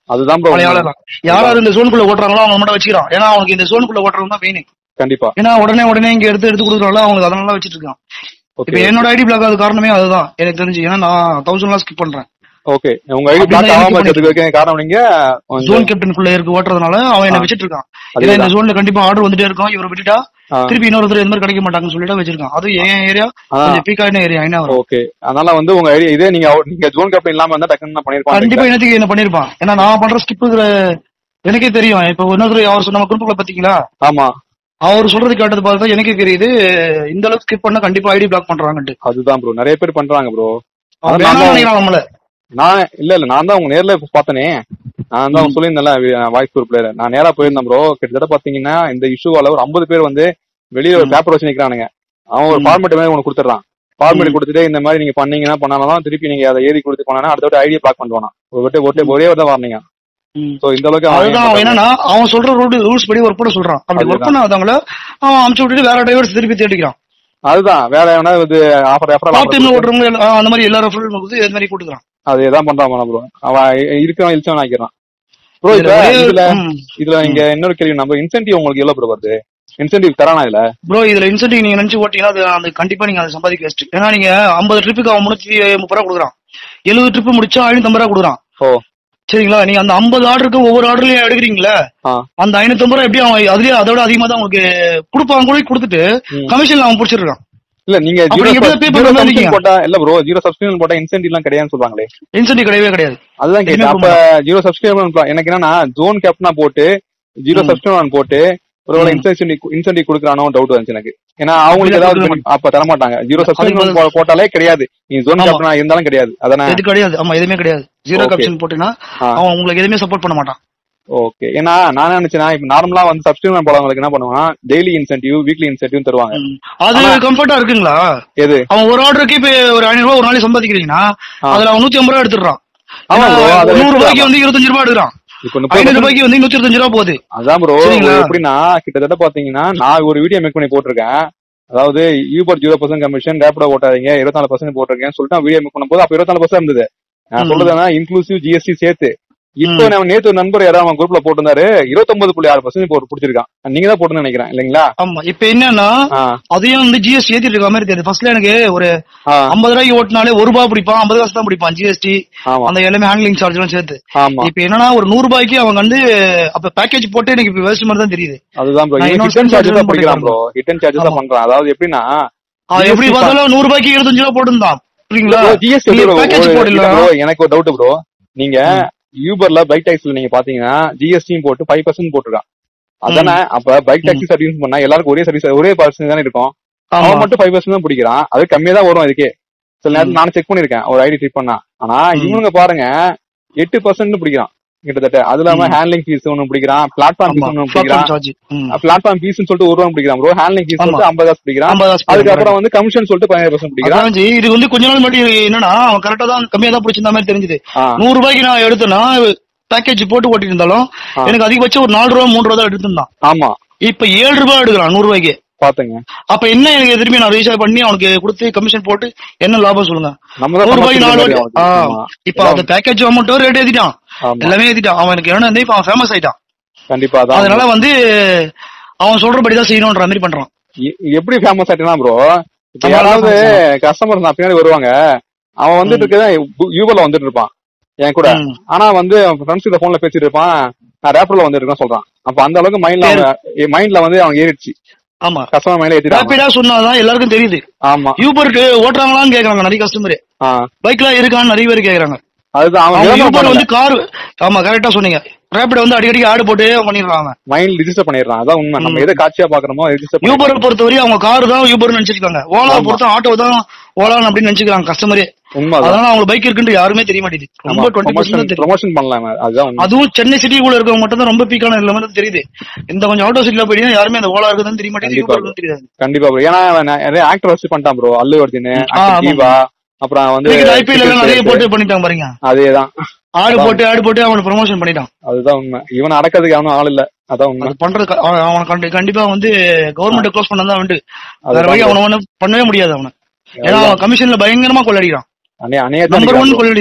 அதுதான் ப்ரோ பழைய ஆளெல்லாம் யார் யார் இந்த ஜோனுக்குள்ள ஓட்டுறாங்களோ அவங்க மட்டும் வச்சுக்கிறான் ஏன்னா அவனுக்கு இந்த ஜோனுக்குள்ள ஓட்டுறது தான் மெயின் கண்டிப்பா ஏன்னா உடனே உடனே இங்க எடுத்து எடுத்து கொடுக்குறாங்களோ அவங்களுக்கு அதனால வச்சிட்டு இருக்கான் இப்ப ஓகே என்னோட ஐடி பிளாக் அது காரணமே அதுதான் எனக்கு தெரிஞ்சு ஏன்னா நான் தௌசண்ட்லாம் ஸ்கிப் பண்றேன் ஓகே உங்க ஐடி அப்படின்னா பிளாக் ஆகாம எனக்கு இருக்கிறதுக்கு காரணம் நீங்க கொஞ்சம் ஜோன் கேப்டனுக்குள்ள இருக்கு ஓட்டுறதுனால அவன் என்ன ஆ. வச்சிட்டு இருக்கான் அதேதான். ஏன்னா இந்த ஜோன்ல கண்டிப்பா ஆர்டர் வந்துட்டே இருக்கும் இவரை விட்டுட்டா ஆ. திருப்பி இன்னொருத்தர் எந்த மாதிரி கிடைக்க மாட்டாங்கன்னு சொல்லிட்டு வச்சிருக்கான் அது என் ஏரியா ஆ. கொஞ்சம் பீக்கான ஏரியா என்ன வரும் ஓகே அதனால வந்து உங்க ஐடி இதே நீங்க out- நீங்க ஜோன் கேப்டன் இல்லாம இருந்தா டக்குன்னு பண்ணிருப்பாங்க கண்டிப்பா என்னத்துக்கு என்ன பண்ணிருப்பான் ஏன்னா நான் பண்ற ஸ்கிப்புங்கிற எனக்கே தெரியும் இப்ப இன்னொருத்தர் அவர் சொன்ன குரூப்ல பாத்தீங்களா ஆமா அவர் சொல்றது கேட்டது பார்த்தா எனக்கே தெரியுது இந்த அளவுக்கு ஸ்கிப் பண்ணா கண்டிப்பா ஐடி பிளாக் பண்றாங்கன்ட்டு அதுதான் ப்ரோ நிறைய பேர் பண்றாங்க ப்ரோ அவன் அதான் வேணாம்னு நான் நினைக்கிறான் நம்மள நான் இல்ல இல்ல நான் தான் உங்க நேர்ல பார்த்தனே நான் தான் சொல்லியிருந்தேன்ல வாய்ஸ் குரூப்ல நான் நேரா போயிருந்தேன் ப்ரோ கிட்டத்தட்ட பாத்தீங்கன்னா இந்த இஷ்யூவால ஒரு 50 பேர் வந்து வெளியில ஒரு பேப்பர் வச்சு நிக்கிறானுங்க அவன் ஒரு ஃபார்மேட் மாதிரி உனக்கு கொடுத்துறான் ஃபார்மேட் கொடுத்துட்டு இந்த மாதிரி நீங்க பண்ணீங்கன்னா பண்ணாலும் திருப்பி நீங்க அதை ஏறி கொடுத்து பண்ணா அடுத்த வாட்டி ஐடியா பிளாக் பண்ணுவானா ஒரு வாட்டி ஒரே ஒரே ஒரு தான் வரீங்க சோ இந்த அளவுக்கு அவன் அதுதான் அவன் என்னன்னா அவன் சொல்ற ரூல் ரூல்ஸ் படி ஒர்க் பண்ண சொல்றான் அப்படி ஒர்க் அதுதான். பண்ணாதவங்கள அவன் அமுச்சு விட்டுட்டு வேற டிரைவர்ஸ் திருப்பி தேடிக்கிறான் அதுதான் வேற எவனா இது ஆஃபர் டாப் டைம்ல ரெஃபரல் ஓட்டுறவங்க எல்லாம், ஆ, அந்த மாதிரி எல்லா ரெஃபரல் கொடுத்து இது மாதிரி கொடுக்குறான் அதே தான் பண்றான் ப்ரோ அவன் இருக்கவன் இழிச்சவன் ஆக்கிறான் ப்ரோ இதுல இப்ப ஒரே ஒரு- இதுல ம். இதுல நீங்க இன்னொரு கேள்வி நம்ம இன்சென்டிவ் உங்களுக்கு எவ்வளவு ப்ரோ வருது இன்சென்டிவ் தரானா இதுல ப்ரோ இதுல இன்சென்டிவ் நீங்க நினைச்சு ஓட்டீங்கன்னா அது அந்த கண்டிப்பா நீங்க அதை சம்பாதிக்க வேஸ்ட் ஏன்னா நீங்க ஐம்பது ட்ரிப்புக்கு அவன் முன்னூத்தி முப்பது ரூபா கொடுக்குறான் எழுபது ட்ரிப் முடிச்சா ஐநூத்தி ரூபா கொடுக்குறான் ஓ சரிங்களா நீங்க அந்த ஐம்பது ஆர்டருக்கு ஒவ்வொரு ஆர்டர்லயும் எடுக்கிறீங்களா ஆ அந்த ஐநூத்தி ரூபா எப்படி அவன் அதுலயே அதோட அதிகமா தான் உங்களுக்கு கொடுப்பாங்க கூட கொடுத்துட்டு ம். கமிஷன் அவன் பிடிச்சிருக்கான் இல்ல நீங்க அப்ப ஜீரோ நீங்க எப்படி pay ஜீரோ பண்ற மாதிரி சப்ஸ்கிரிப்ஷன் இருக்கீங்க? போட்டா இல்ல ப்ரோ ஜீரோ சப்ஸ்கிரிப்ஷன் போட்டா இன்சென்டிவ் எல்லாம் கிடையாதுன்னு சொல்றாங்களே இன்சென்டிவ் கிடையவே கிடையாது அதுதான் எதுவுமே கேட்டேன் கொடுக்க அப்ப ஜீரோ சப்ஸ்கிரிப்ஷன் எனக்கு என்னன்னா ஜோன் கேப்டனா போட்டு ஜீரோ ம். சப்ஸ்கிரிப்ஷன் போட்டு ஒருவேளை ம். இன்சென்டிவ் இன்சென்டிவ் கொடுக்குறானோ டவுட் வந்துச்சு எனக்கு ஏன்னா அவங்களுக்கு அப்படிலாம் ஏதாவது கொடுக்க benefit- அப்ப தர மாட்டாங்க ஜீரோ அதுக்கு சப்ஸ்கிரிப்ஷன் பதில்- போட்டாலே கிடையாது நீ ஜோன் ஆமா. கேப்டனா இருந்தாலும் கிடையாது அதானே இது கிடையாது ஆமா எதுவுமே கிடையாது ஜீரோ Okay. கமிஷன் போட்டுனா ஆ. அவன் உங்களுக்கு எதுவுமே சப்போர்ட் பண்ண மாட்டான் ஓகே ஏன்னா நான் நினைச்சேன்னா இப்ப நார்மலா வந்து சப்ஸ்கிரிப்ஷன் போறவங்களுக்கு என்ன பண்ணுவாங்கன்னா டெய்லி இன்சென்டிவ் வீக்லி இன்சென்டிவ் தருவாங்க ம். அது கம்ஃபர்ட்டா இருக்குங்களா எது அவன் ஒரு ஆர்டருக்கு இப்ப ஒரு ஐநூறு ரூபா ஒரு நாளைக்கு சம்பாதிக்கிறீங்கன்னா ஆ. அதுல அவன் நூத்தி ஐம்பது ரூபா எடுத்துடுறான் ஆமா ஏன்னா, bro, அதை நூறு ரூபாய்க்கு எடுத்துக்கலாம். வந்து இருபத்தஞ்சு ரூபா எடுக்கிறான் இப்ப ஐநூறு முப்பது ரூபாய்க்கு வந்து நூத்தி இருபத்தஞ்சு ரூபா போகுது அதான் ப்ரோ சரிங்களா? எப்படின்னா கிட்டத்தட்ட பாத்தீங்கன்னா நான் ஒரு வீடியோ மேக் பண்ணி போட்டிருக்கேன் அதாவது Uber zero percent commission Rapido ஓட்டாதீங்க இருபத்தி நாலு பர்சன்ட் போட்டிருக்கேன் சொல்லிட்டு வீடியோ மேக் பண்ணும்போது அப்ப இருபத்தி நாலு பர்சன்ட் இருந்தது நான் ம். சொல்றதுன்னா இன்க்ளூசிவ் ஜிஎஸ்டி சேர்த்து இப்போ ம். நான் நேத்து ஒரு நண்பர் யாராவது அவன் குரூப்ல போட்டிருந்தாரு இருபத்தொன்பது புள்ளி ஆறு பர்சன்ட் போட்டு பிடிச்சிருக்கான் நீங்க தான் போட்டுன்னு நினைக்கிறேன் இல்லைங்களா ஆமா இப்ப என்னன்னா ஆ, அதையும் வந்து ஜிஎஸ்டி ஏத்திட்டு இருக்க மாதிரி தெரியுது ஃபர்ஸ்ட்ல எனக்கு ஒரு ஆ, ஐம்பது ரூபாய்க்கு ஓட்டினாலே ஒரு ரூபாய் பிடிப்பான் ஐம்பது காசு தான் பிடிப்பான் ஜிஎஸ்டி ஆமா அந்த எல்லாமே ஹேண்ட்லிங் சார்ஜ் எல்லாம் சேர்த்து ஆமா இப்ப என்னன்னா ஒரு நூறு ரூபாய்க்கு அவங்க வந்து அப்ப பேக்கேஜ் போட்டு எனக்கு இப்ப வேஸ்ட் மாதிரி தான் தெரியுது அதுதான் ப்ரோ நான் இன்னொரு ஹிட்டன் சார்ஜஸ் தான் screenshot பிடிக்கிறான் ப்ரோ ஹிட்டன் சார்ஜஸ் தான் ஆமா. பண்றான் அதாவது எப்படின்னா அவன் எப்படி GST பார்த்தாலும் நூறு ரூபாய்க்கு இருபத்தஞ்சு ரூபா போட்டுருந்தான் புரியுங்களா ஜிஎஸ்டி நீங்க பேக்கேஜ் போடல ப்ரோ எனக்கு ஒரு டவுட் ப்ரோ நீங்க யூபர்ல பைக் டாக்ஸில நீங்க பாத்தீங்கன்னா ஜிஎஸ்டியும் போட்டு ஃபைவ் பர்சன்ட் போட்டுருக்கான் அதானே அப்ப பைக் டாக்ஸி சர்வீஸ் பண்ணா எல்லாருக்கும் ஒரே சர்வீஸ் ஒரே பர்சன்ட் தானே இருக்கும் ஆமா அவன் மட்டும் ஃபைவ் பர்சன்ட் தான் பிடிக்கிறான் அது கம்மியா தான் வரும் இதுக்கே சில நேரத்துல நானும் செக் பண்ணிருக்கேன் ஒரு ஐடி ட்ரிப் பண்ணா ஆனா ம். இவனுங்க பாருங்க எட்டு பர்சன்ட் பிடிக்கிறான் கிட்டத்தட்ட அது இல்லாம ம். ஹேண்ட்லிங் ஃபீஸ் ஒன்னு பிடிக்கிறான் பிளாட்ஃபார்ம் ஃபீஸ் ஒன்னு பிடிக்கிறான் சார்ஜ் பிளாட்ஃபார்ம் ஃபீஸ் சொல்லிட்டு ஒரு ரூபா பிடிக்கிறான் ப்ரோ ஹேண்ட்லிங் ஃபீஸ் ஆமா. சொல்லிட்டு ஐம்பது காசு பிடிக்கிறான் ஐம்பது காசு அதுக்கப்புறம் வந்து கமிஷன் சொல்லிட்டு பதினேழு பர்சன்ட் பிடிக்கிறான் அதான் ஜி, இது வந்து கொஞ்ச நாள் மட்டும் என்னன்னா அவன் கரெக்டா தான் கம்மியா தான் பிடிச்சிருந்த மாதிரி தெரிஞ்சது ஆ, நூறு ரூபாய்க்கு நான் எடுத்தேன்னா பேக்கேஜ் போட்டு ஓட்டிட்டு இருந்தாலும் ஆ. எனக்கு அதிகபட்சம் ஒரு நாலு ரூபா மூணு ரூபா தான் எடுத்திருந்தான் ஆமா இப்ப ஏழு ரூபாய் எடுக்கிறான் நூறு ரூபாய்க்கு பாத்துங்க அப்ப என்ன எனக்கு திரும்பி நான் ரீசார்ஜ் பண்ணி அவனுக்கு கொடுத்து கமிஷன் போட்டு என்ன லாபம் சொல்லுங்க நம்ம தான் நூறு ரூபாய்க்கு நாலு வாட்டி சம்பாதிக்கிற ஆ, மாதிரி ஆகுது. ஆமா. இப்ப அந்த பேக்கேஜ் அமௌண்ட் ரேட் ஏத்திட்டான் ஆமா எல்லாமே ஏத்திட்டான் அவனுக்கு என்ன வந்து இப்ப அவன் ஃபேமஸ் ஆயிட்டான் கண்டிப்பா அதான் அதனால வந்து அவன் சொல்றபடிதான் செய்யணும்ன்ற மாதிரி பண்றான் எ- எப்படி ஃபேமஸ் ஆயிட்டா ப்ரோ இப்ப ஆமா, யாராவது ஆமா. கஸ்டமர்ஸ் நான் பின்னாடி வருவாங்க அவன் வந்துட்டு இருக்கதான் யூபர்ல வந்துட்டு இருப்பான் என் கூட ம். ஆனா வந்து ஃப்ரெண்ட்ஸ் கிட்ட போன்ல பேசிட்டு இருப்பான் நான் ரேப்பர்ல வந்துட்டு இருக்கேன் சொல்றான் அப்ப அந்த அளவுக்கு மைண்ட்ல மைண்ட்ல வந்து அவங்க ஏறிடுச்சு ஆமா கஸ்டமர் மைண்ட்ல ஏத்திட்டாங்க ரேபிடா சொன்னாதான் எல்லாருக்கும் தெரியுது ஆமா யூபர் ஓட்டுறாங்களான்னு கேக்குறாங்க நிறைய கஸ்டமர் ஆ பைக்ல இருக்கான்னு நிறைய பேர் கேக்குறாங்க அதுதான் அவங்க அவன் யூபர் வந்து கார் ஆமா கரெக்டா சொன்னீங்க ரேபிட் வந்து அடிக்கடி ஆடு போட்டு பண்ணிடுறாங்க மைண்ட் ரிஜிஸ்டர் பண்ணிடுறான் அதான் உண்மை நம்ம ம். எதை காட்சியா பாக்குறோமோ ரிஜிஸ்டர் யூபரை பொறுத்தவரையும் அவங்க கார் தான் யூபர் நினைச்சிருக்காங்க ஓலா ஆமா. பொறுத்த ஆட்டோ தான் ஓலான்னு அப்படின்னு நினைச்சுக்கிறாங்க கஸ்டமரே உண்மைதான் அதனால அவங்க பைக் இருக்குன்னு யாருமே தெரிய மாட்டேங்குது ரொம்ப டுவெண்ட்டி ப்ரொமோஷன் பர்சன்ட் தெரியும் ப்ரொமோஷன் பண்ணலாம் அதுதான் உண்மை அதுவும் சென்னை சிட்டிக்குள்ள இருக்கவங்க மட்டும் தான் ரொம்ப பீக்கான எல்லாமே தெரியுது இந்த கொஞ்சம் ஆட்டோ சிட்டில போயிட்டீங்கன்னா யாருமே அந்த ஓலா இருக்குதுன்னு தெரிய மாட்டேங்குது கண்டிப்பா. யூபர் இருக்குன்னு தெரியாது கண்டிப்பா ப்ரோ ஏன்னா அவன் நிறைய ஆக்டர் வச்சு பண்ணிட்டான் ப்ரோ அல்லு அர்ஜுன் ஆ, ஆமா. ஜீவா அப்புறம் வந்து ஐபிஎல் எல்லாம் நிறைய போட்டு பண்ணிட்டாங்க பாருங்க அதேதான் ஆடு அதான். போட்டு ஆடு போட்டு அவனை ப்ரொமோஷன் பண்ணிட்டான் அதுதான் உண்மை இவன் அடக்கிறதுக்கு அவனும் ஆள் இல்ல அதான் உண்மை அது பண்றது க- அவன் அவன கண்டி- கண்டிப்பா வந்து கவர்மெண்ட் க்ளோஸ் பண்ணா தான் உண்டு வேற அதுதான் வழி bro. அவன ஒண்ணு பண்ணவே முடியாது அவனை ஏன்னா அவன் கமிஷன்ல பயங்கரமா கொள்ளடிக்கிறான் அணைய அணைய நம்பர் ஒன் கொள்ளடிக்கிறான்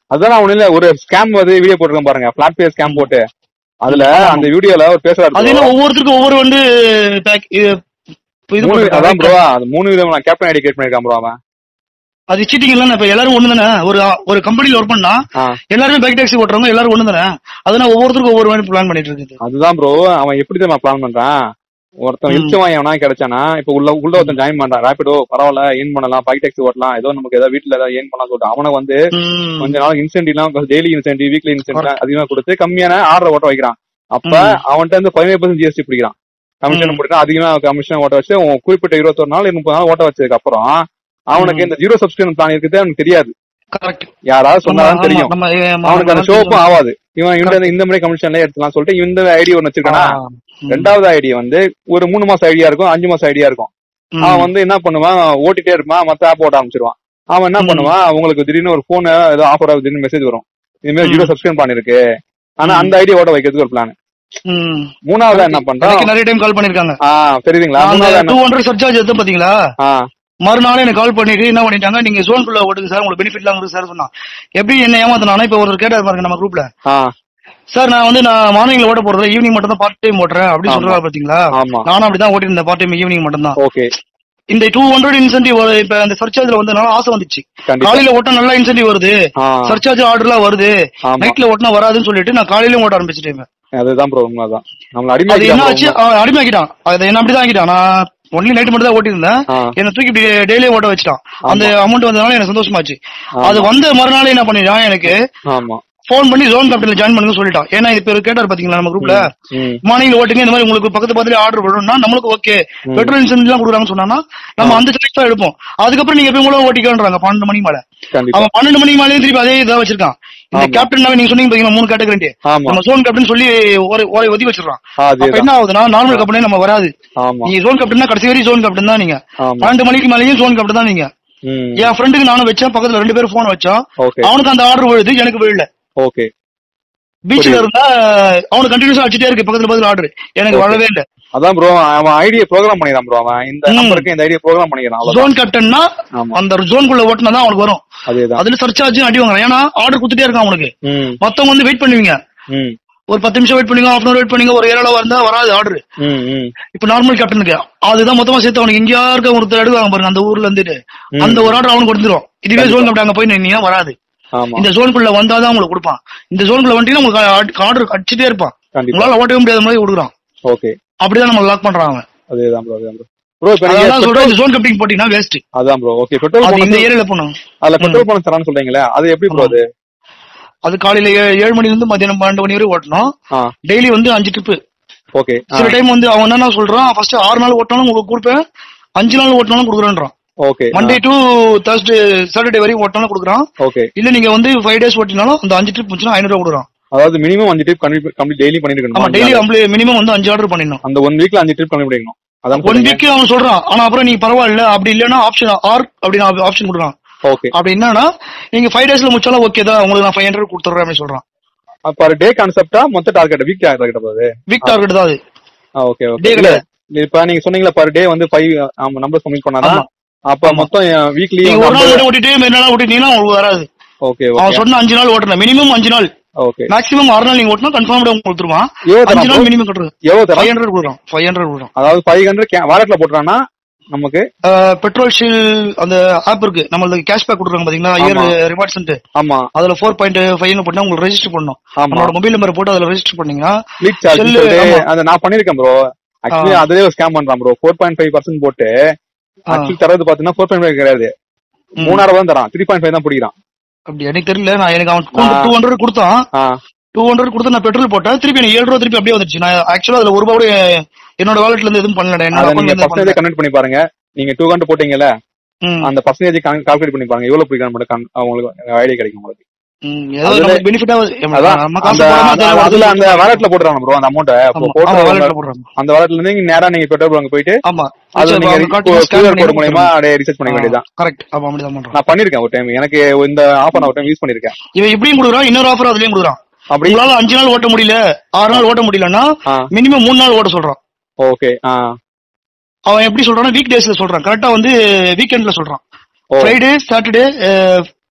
அதான் ஒண்ணு இல்ல ஒரு ஸ்கேம் வந்து வீடியோ போட்டிருக்கேன் பாருங்க பிளாட் பே ஸ்கேம் போட்டு அதுல அந்த வீடியோல ஒரு பேசுறாரு அது bro. என்ன ஒவ்வொருத்தருக்கும் ஒவ்வொரு வந்து pack- இது இது மூணு போட்டிருக்காங்க. அதான் ப்ரோ அது மூணு விதமான கேப்டன் ஐடி கிரியேட் பண்ணிருக்கான் ப்ரோ அவன் அது சீட்டிங் இல்ல இப்ப எல்லாரும் ஒண்ணு தானே ஒரு ஒரு கம்பெனில ஒர்க் பண்ணா ஆ, எல்லாருமே பைக் டாக்ஸி ஓட்டுறவங்க எல்லாரும் ஒண்ணு தானே அதனால ஒவ்வொருத்தருக்கும் ஒவ்வொரு மாதிரி பிளான் பண்ணிட்டு இருக்குது அதுதான் ப்ரோ அவன் எப்படி தெரியுமா பிளான் பண்றான் ஒருத்தன் ம். இழுச்சவன் எவனா கிடைச்சானா இப்ப உள்ள உள்ள ஒருத்தன் ஜாயின் பண்றான் ரேபிடோ பரவாயில்ல ஏன் பண்ணலாம் பைக் டாக்ஸி ஓட்டலாம் ஏதோ நமக்கு ஏதாவது வீட்டுல ஏதாவது ஏன் பண்ணலாம் சொல்லிட்டு அவனை வந்து ம். கொஞ்ச நாள் இன்சென்டிவ்லாம் டெய்லி இன்சென்டிவ் வீக்லி இன்சென்டிவ் அதிகமா கொடுத்து கம்மியான ஆர்டர் ஓட்ட வைக்கிறான் அப்ப ம். அவன்கிட்ட இருந்து பதினேழு பர்சன்ட் ஜிஎஸ்டி பிடிக்கிறான் கமிஷன் ம். போட்டு அதிகமா கமிஷன் ஓட்ட வச்சு அவன் குறிப்பிட்ட இருபத்தொரு நாள் முப்பது நாள் ஓட்ட வச்சதுக்கு அப்புறம் அவனுக்கு இந்த ஜீரோ சப்ஸ்கிரிப்ஷன் பிளான் இருக்குது அவனுக்கு தெரியாது கரெக்ட் யாராவது சொன்னாதான் தெரியும் நம்ம ஏ- நம்ம- அவனுக்கு அந்த நம்ம- ஷோப்பும் ஆகாது இவன் இந்த இந்த மாதிரி கமிஷன்ல எடுத்துலாம் சொல்லிட்டு இந்த ஐடி ஒன்னு வச்சிருக்கானா ஆ. ம். ரெண்டாவது ஐடி வந்து ஒரு மூணு மாசம் ஐடியா இருக்கும் அஞ்சு மாசம் ஐடியா இருக்கும் ம். அவன் வந்து என்ன பண்ணுவான் ஓட்டிட்டே இருப்பான் மத்த ஆப் ஓட்ட ஆரம்பிச்சிருவான் அவன் என்ன ம். பண்ணுவான் உங்களுக்கு திடீர்னு ஒரு போன் ஏதோ ஆஃபர் ஆகுது திடீர்னு மெசேஜ் வரும் இது மாதிரி ம். ஜீரோ சப்ஸ்கிரைப் பண்ணிருக்கு ஆனா ம். அந்த ஐடி ஓட்ட வைக்கிறதுக்கு ஒரு பிளான் ம். மூணாவது என்ன பண்றான் எனக்கு நிறைய டைம் கால் பண்ணிருக்காங்க ஆ தெரியுதுங்களா மூணாவது என்ன டூ ஹண்ட்ரட் சர்ச்சார்ஜ் எடுத்து பாத்தீங்களா ஆ மறுநாள் எனக்கு கால் பண்ணிட்டு என்ன பண்ணிட்டாங்க நீங்க ஜோன்குள்ள ஓட்டுங்க சார் உங்களுக்கு பெனிஃபிட்லாம் இருக்கு சார் சொன்னா எப்படி என்ன ஏமாத்தினா இப்ப ஒருத்தர் கேட்டாரு பாருங்க நம்ம குரூப்ல ஆ சார் நான் வந்து நான் மார்னிங்ல ஓட்ட போறது ஈவினிங் மட்டும் தான் பார்ட் டைம் ஓட்டுறேன் அப்படின்னு ஆமா. சொல்றாரு பாத்தீங்களா ஆமா நானும் அப்படிதான் ஓட்டிட்டு இருந்தேன் பார்ட் டைம் ஈவினிங் மட்டும் தான் ஓகே இந்த டூ ஹண்ட்ரட் இன்சென்டிவ் இப்ப அந்த சர்ச்சார்ஜ்ல வந்தனால ஆசை வந்துச்சு கண்டிப்பா காலையில ஓட்டினா நல்லா இன்சென்டிவ் வருது ஆ சர்ச்சார்ஜ் ஆர்டர்லாம் வருது ஆமா நைட்ல ஓட்டினா வராதுன்னு சொல்லிட்டு நான் காலையிலயும் ஓட்ட ஆரம்பிச்சிட்டேன் அதுதான் ப்ரோ உண்மைதான் நம்மள அது என்ன ஆச்சு அடிமை அவன் அடிமையாக்கிட்டான் அது என்ன அப்படிதான் ஆக்கிட்டான் நான் ஒன்லி நைட் மட்டும் தான் ஓட்டிருந்தேன் ஆ என்ன தூக்கி டெய்லியும் ஓட்ட வச்சுட்டான் அந்த அமௌண்ட் வந்ததுனால எனக்கு சந்தோஷமாச்சு ஆமா. அது வந்த மறுநாள் என்ன பண்ணிட்டான் எனக்கு ஆமா ஃபோன் பண்ணி ஜோன் கேபிட்டல் ஜாயின் பண்ணுங்க சொல்லிட்டான் ஏன்னா இது பேர் கேட்டார் பாத்தீங்களா நம்ம குரூப்ல ம் மார்னிங்ல ஓட்டுங்க இந்த மாதிரி உங்களுக்கு பக்கத்து பக்கத்துல ஆர்டர் பண்ணணும்னா நம்மளுக்கு ஓகே ம். பெட்ரோல் இன்சென்ட் எல்லாம் கொடுக்குறாங்கன்னு சொன்னா நம்ம அந்த சாய்ஸ் தான் எடுப்போம் அதுக்கப்புறம் நீங்க எப்பயும் கூட ஓட்டிக்கன்றாங்க பன்னெண்டு மணி மேல கண்டிப்பா அவன் பன்னெண்டு மணி மேலேயும் திருப்பி அதே இதாக வச்சிருக்கான் இந்த ஆமா. கேப்டன் நீங்க சொன்னீங்க பாத்தீங்களா மூணு கேட்டகரி ஆமா நம்ம ஜோன் கேப்டன் சொல்லி ஒரு ஒரு ஒதுக்கி வச்சிடறான் அப்ப அதேதான் என்ன ஆகுதுன்னா நார்மல் கம்பெனி நம்ம வராது ஆமா நீங்க ஜோன் கேப்டன்னா கடைசி வரையும் ஜோன் கேப்டன் தான் நீங்க ஆமா பன்னெண்டு மணிக்கு மேலேயும் ஜோன் கேப்டன் தான் நீங்க ம் என் ஃப்ரெண்டுக்கு நானும் வச்சேன் பக்கத்துல ரெண்டு பேரும் போன் வச்சோம் ஓகே அவனுக்கு அந்த ஆர்டர் விழுது எனக்கு விழல ஓகே பீச்ல புரியுது. இருந்தா அவனுக்கு கண்டினியூஸா அடிச்சிட்டே இருக்கு பக்கத்துல பக்கத்துல ஆர்டர் எனக்கு Okay. வரவே இல்ல அதான் ப்ரோ அவன் ஐடியா ப்ரோக்ராம் பண்ணிடுறான் ப்ரோ அவன் இந்த ம். நம்பருக்கு இந்த ஐடியா ப்ரோக்ராம் பண்ணிக்கிறான் அவ்வளவுதான் ஜோன் கேப்டன்னா ஆமா அந்த ஜோன்குள்ள ஓட்டினா தான் அவனுக்கு வரும் அதேதான் அதுல சர்ச் ஆச்சு அடி வாங்குறான் ஏன்னா ஆர்டர் குடுத்துட்டே இருக்கான் அவனுக்கு ம் மத்தவங்க வந்து வெயிட் பண்ணுவீங்க ம் ஒரு பத்து நிமிஷம் வெயிட் பண்ணுங்க ஹாஃப் வெயிட் பண்ணுங்க ஒரு ஏழாவா இருந்தா வராது ஆர்டர் ம் ம் இப்ப நார்மல் கேப்டனுக்கு அதுதான் மொத்தமா சேர்த்து அவனுக்கு எங்கேயா இருக்க ஒருத்தர் எடுவாங்க பாருங்க அந்த ஊர்ல இருந்துட்டு ம். அந்த ஒரு ஆர்டர் அவனுக்கு கொடுத்துரும் இதுவே கண்டிப்பா. ஜோன் கேப்டன் அங்க போய் நின்னா வராது ஆமா இந்த ஜோனுக்குள்ள வந்தாதான் உங்களுக்கு கொடுப்பான் இந்த ஜோனுக்குள்ள வந்துட்டீங்கன்னா உங்களுக்கு ஆர்டர் அடிச்சுட்டே இருப்பான் கண்டிப்பா உங்களால ஓட்டவே முடியாத மாதிரி கொடுக்குறான் ஓகே அப்படிதான் நம்ம லாக் பண்றான் அவன் அதேதான் ப்ரோ அதேதான் ப்ரோ ப்ரோ இப்ப அதான் நீங்க சொல்றேன் இந்த ஜோன் கப்டிங் போட்டீங்கன்னா வேஸ்ட் அதான் ப்ரோ ஓகே பெட்ரோல் அது இந்த பணம் ஏரியால போனோம் அதுல பெட்ரோல் பணம் தரான்னு சொல்றீங்களே அது எப்படி ப்ரோ அது அது காலையில ஏ- ஏழு மணில இருந்து மத்தியானம் பன்னெண்டு மணி வரை ஓட்டணும் ஆ டெய்லி வந்து அஞ்சு ட்ரிப்பு ஓகே சில டைம் வந்து அவன் என்ன சொல்றான் ஃபர்ஸ்ட் ஆறு நாள் ஓட்டினாலும் உங்களுக்கு கொடுப்பேன் அஞ்சு நாள் ஓட்டினாலும் கொடுக்குறேன்றான் okay Monday to Thursday Saturday வரையும் ஓட்டினாலும் கொடுக்குறான் ஓகே இல்ல நீங்க வந்து ஃபைவ் டேஸ் ஓட்டினாலும் அந்த அஞ்சு ட்ரிப் முடிச்சுனா ஐநூறு ரூபா கொடுக்குறான் அதாவது மினிமம் அஞ்சு ட்ரிப் கம்ப்ளீட் டெய்லி ஆமா பண்ணிருக்கணும் டெய்லி மினிமம் வந்து அஞ்சு ஆர்டர் பண்ணிடணும் அந்த ஒன் வீக்ல அஞ்சு ட்ரிப் பண்ணி முடிக்கணும் அதான் ஒன் வீக் அவன் சொல்றான் ஆனா அப்புறம் நீ பரவாயில்ல அப்படி இல்லன்னா ஆப்ஷன் ஆர் அப்படின்னு ஆப்ஷன் கொடுக்குறான் ஓகே அப்படி என்னன்னா நீங்க ஃபைவ் டேஸ்ல முடிச்சாலும் ஓகே தான் உங்களுக்கு நான் ஃபைவ் ஹண்ட்ரட் கொடுத்துறேன் அப்படின்னு சொல்றான் பர் டே கான்செப்டா மொத்த டார்கெட் வீக் டார்கெட் போகுது வீக் டார்கெட் தான் அது ஓகே Day ஓகே கிடையாது. இப்ப நீங்க சொன்னீங்களா பர் டே வந்து ஃபைவ் நம்பர் சப்மிட் பண்ணாதான் ஆமா. அப்ப மொத்தம் வீக்லி நீங்க ஒரு நாள் ஓட்டிட்டு ரெண்டு நாள் ஓட்டிட்டீங்கன்னா உங்களுக்கு வராது ஓகே அவன் ஓகே சொன்ன அஞ்சு நாள் ஓட்டணும் மினிமம் அஞ்சு நாள் ஓகே மேக்ஸிமம் ஆறு நாள் நீங்க ஓட்டினா கன்ஃபார்ம்டா உங்களுக்கு கொடுத்துருவான் எவ்வளவு அஞ்சு தரான் நாள் bro? மினிமம் கட்டுறது எவ்வளவு ஃபைவ் தரான் ஹண்ட்ரட் கொடுக்குறான் ஃபைவ் ஹண்ட்ரட் கொடுக்குறான் அதாவது ஃபைவ் ஹண்ட்ரட் வாலெட்ல போட்டுறான்னா நமக்கு பெட்ரோல் ஷீல் அந்த ஆப் இருக்கு நம்மளுக்கு கேஷ்பேக் கொடுக்குறாங்க பாத்தீங்களா இயர் ஆமா. ரிவார்ட்ஸ் ஆமா அதுல ஃபோர் பாயிண்ட் ஃபைவ் போட்டா உங்களுக்கு ரெஜிஸ்டர் பண்ணணும் ஆமா நம்மளோட மொபைல் நம்பர் போட்டு அதுல ரெஜிஸ்டர் பண்ணீங்கன்னா லீட் சார்ஜ் Shell, சொல்லிட்டு ஆமா. அதை நான் பண்ணிருக்கேன் ப்ரோ ஆக்சுவலி ஆ. அதுவே ஸ்கேம் பண்றான் bro four point five percent போட்டு ஆ, ஆக்சுவலி தரது பாத்தீங்கன்னா ஃபோர் பாயிண்ட் ஃபைவ் கிடையாது ம். மூணாயிரம் தான் தரான் த்ரீ பாயிண்ட் ஃபைவ் தான் பிடிக்கிறான் அப்படி எனக்கு தெரியல நான் எனக்கு அவன் ஆ. டூ ஹண்ட்ரட் கொடுத்தான் ஆ டூ ஹண்ட்ரட் கொடுத்து நான் பெட்ரோல் போட்டேன் திருப்பி எனக்கு ஏழு ரூபா திருப்பி அப்படியே வந்துச்சு நான் ஆக்சுவலா அதுல ஒரு ரூபா கூட என்னோட வாலெட்ல இருந்து எதுவும் பண்ணல என்னோட அதை account ல நீங்க இருந்து பர்சன்டேஜ் பண்ணல. கன்வெர்ட் பண்ணி பாருங்க நீங்க டூ ஹண்ட்ரட் போட்டீங்கல்ல ம், அந்த பர்சன்டேஜ் கால்குலேட் பண்ணி பாருங்க எவ்வளவு பிடிக்கிறான் மட்டும் con- உங்களுக்கு ஐடியா கிடைக்கும் உங்களுக்கு ம், ஏதோ அதுல- நமக்கு பெனிஃபிட்டா அதான் நம்ம அந்த காசு போடாம அந்த- அதுல அந்த வாலெட்ல போட்டுறாங்க ப்ரோ அந்த அமௌண்ட் ஆமா, போட்டு ஆமா, wallet ல போடுறாங்க. அந்த வாலெட்ல இருந்து நீங்க நேரா நீங்க பெட்ரோல் பங்க் போயிட்டு ஆமா அது சரி, நீங்க அவங்க காட்டி scan கியூஆர் பண்ணி கோட் மூலயமா கொடுத்துருவாங்க. அப்படியே ரிசர்ச் பண்ணிக்க வேண்டியதுதான் கரெக்ட் ஆமா அப்படிதான் பண்றான் நான் பண்ணிருக்கேன் ஒரு டைம் எனக்கு இந்த ஆஃபர் நான் ஒரு டைம் யூஸ் பண்ணிருக்கேன் இவன் இப்படியும் கொடுக்குறான் இன்னொரு ஆஃபர் அதுலயும் கொடுக்குறான் அப்படி உங்களால அஞ்சு நாள் ஓட்ட முடியல ஆறு நாள் ஓட்ட முடியலன்னா ஆ மினிமம் மூணு நாள் ஓட்ட சொல்றான் ஓகே ஆ அவன் எப்படி சொல்றான்னா வீக் டேஸ்ல சொல்றான் கரெக்டா வந்து வீக்கெண்ட்ல சொல்றான் ஓ ஃப்ரைடே சாட்டர்டே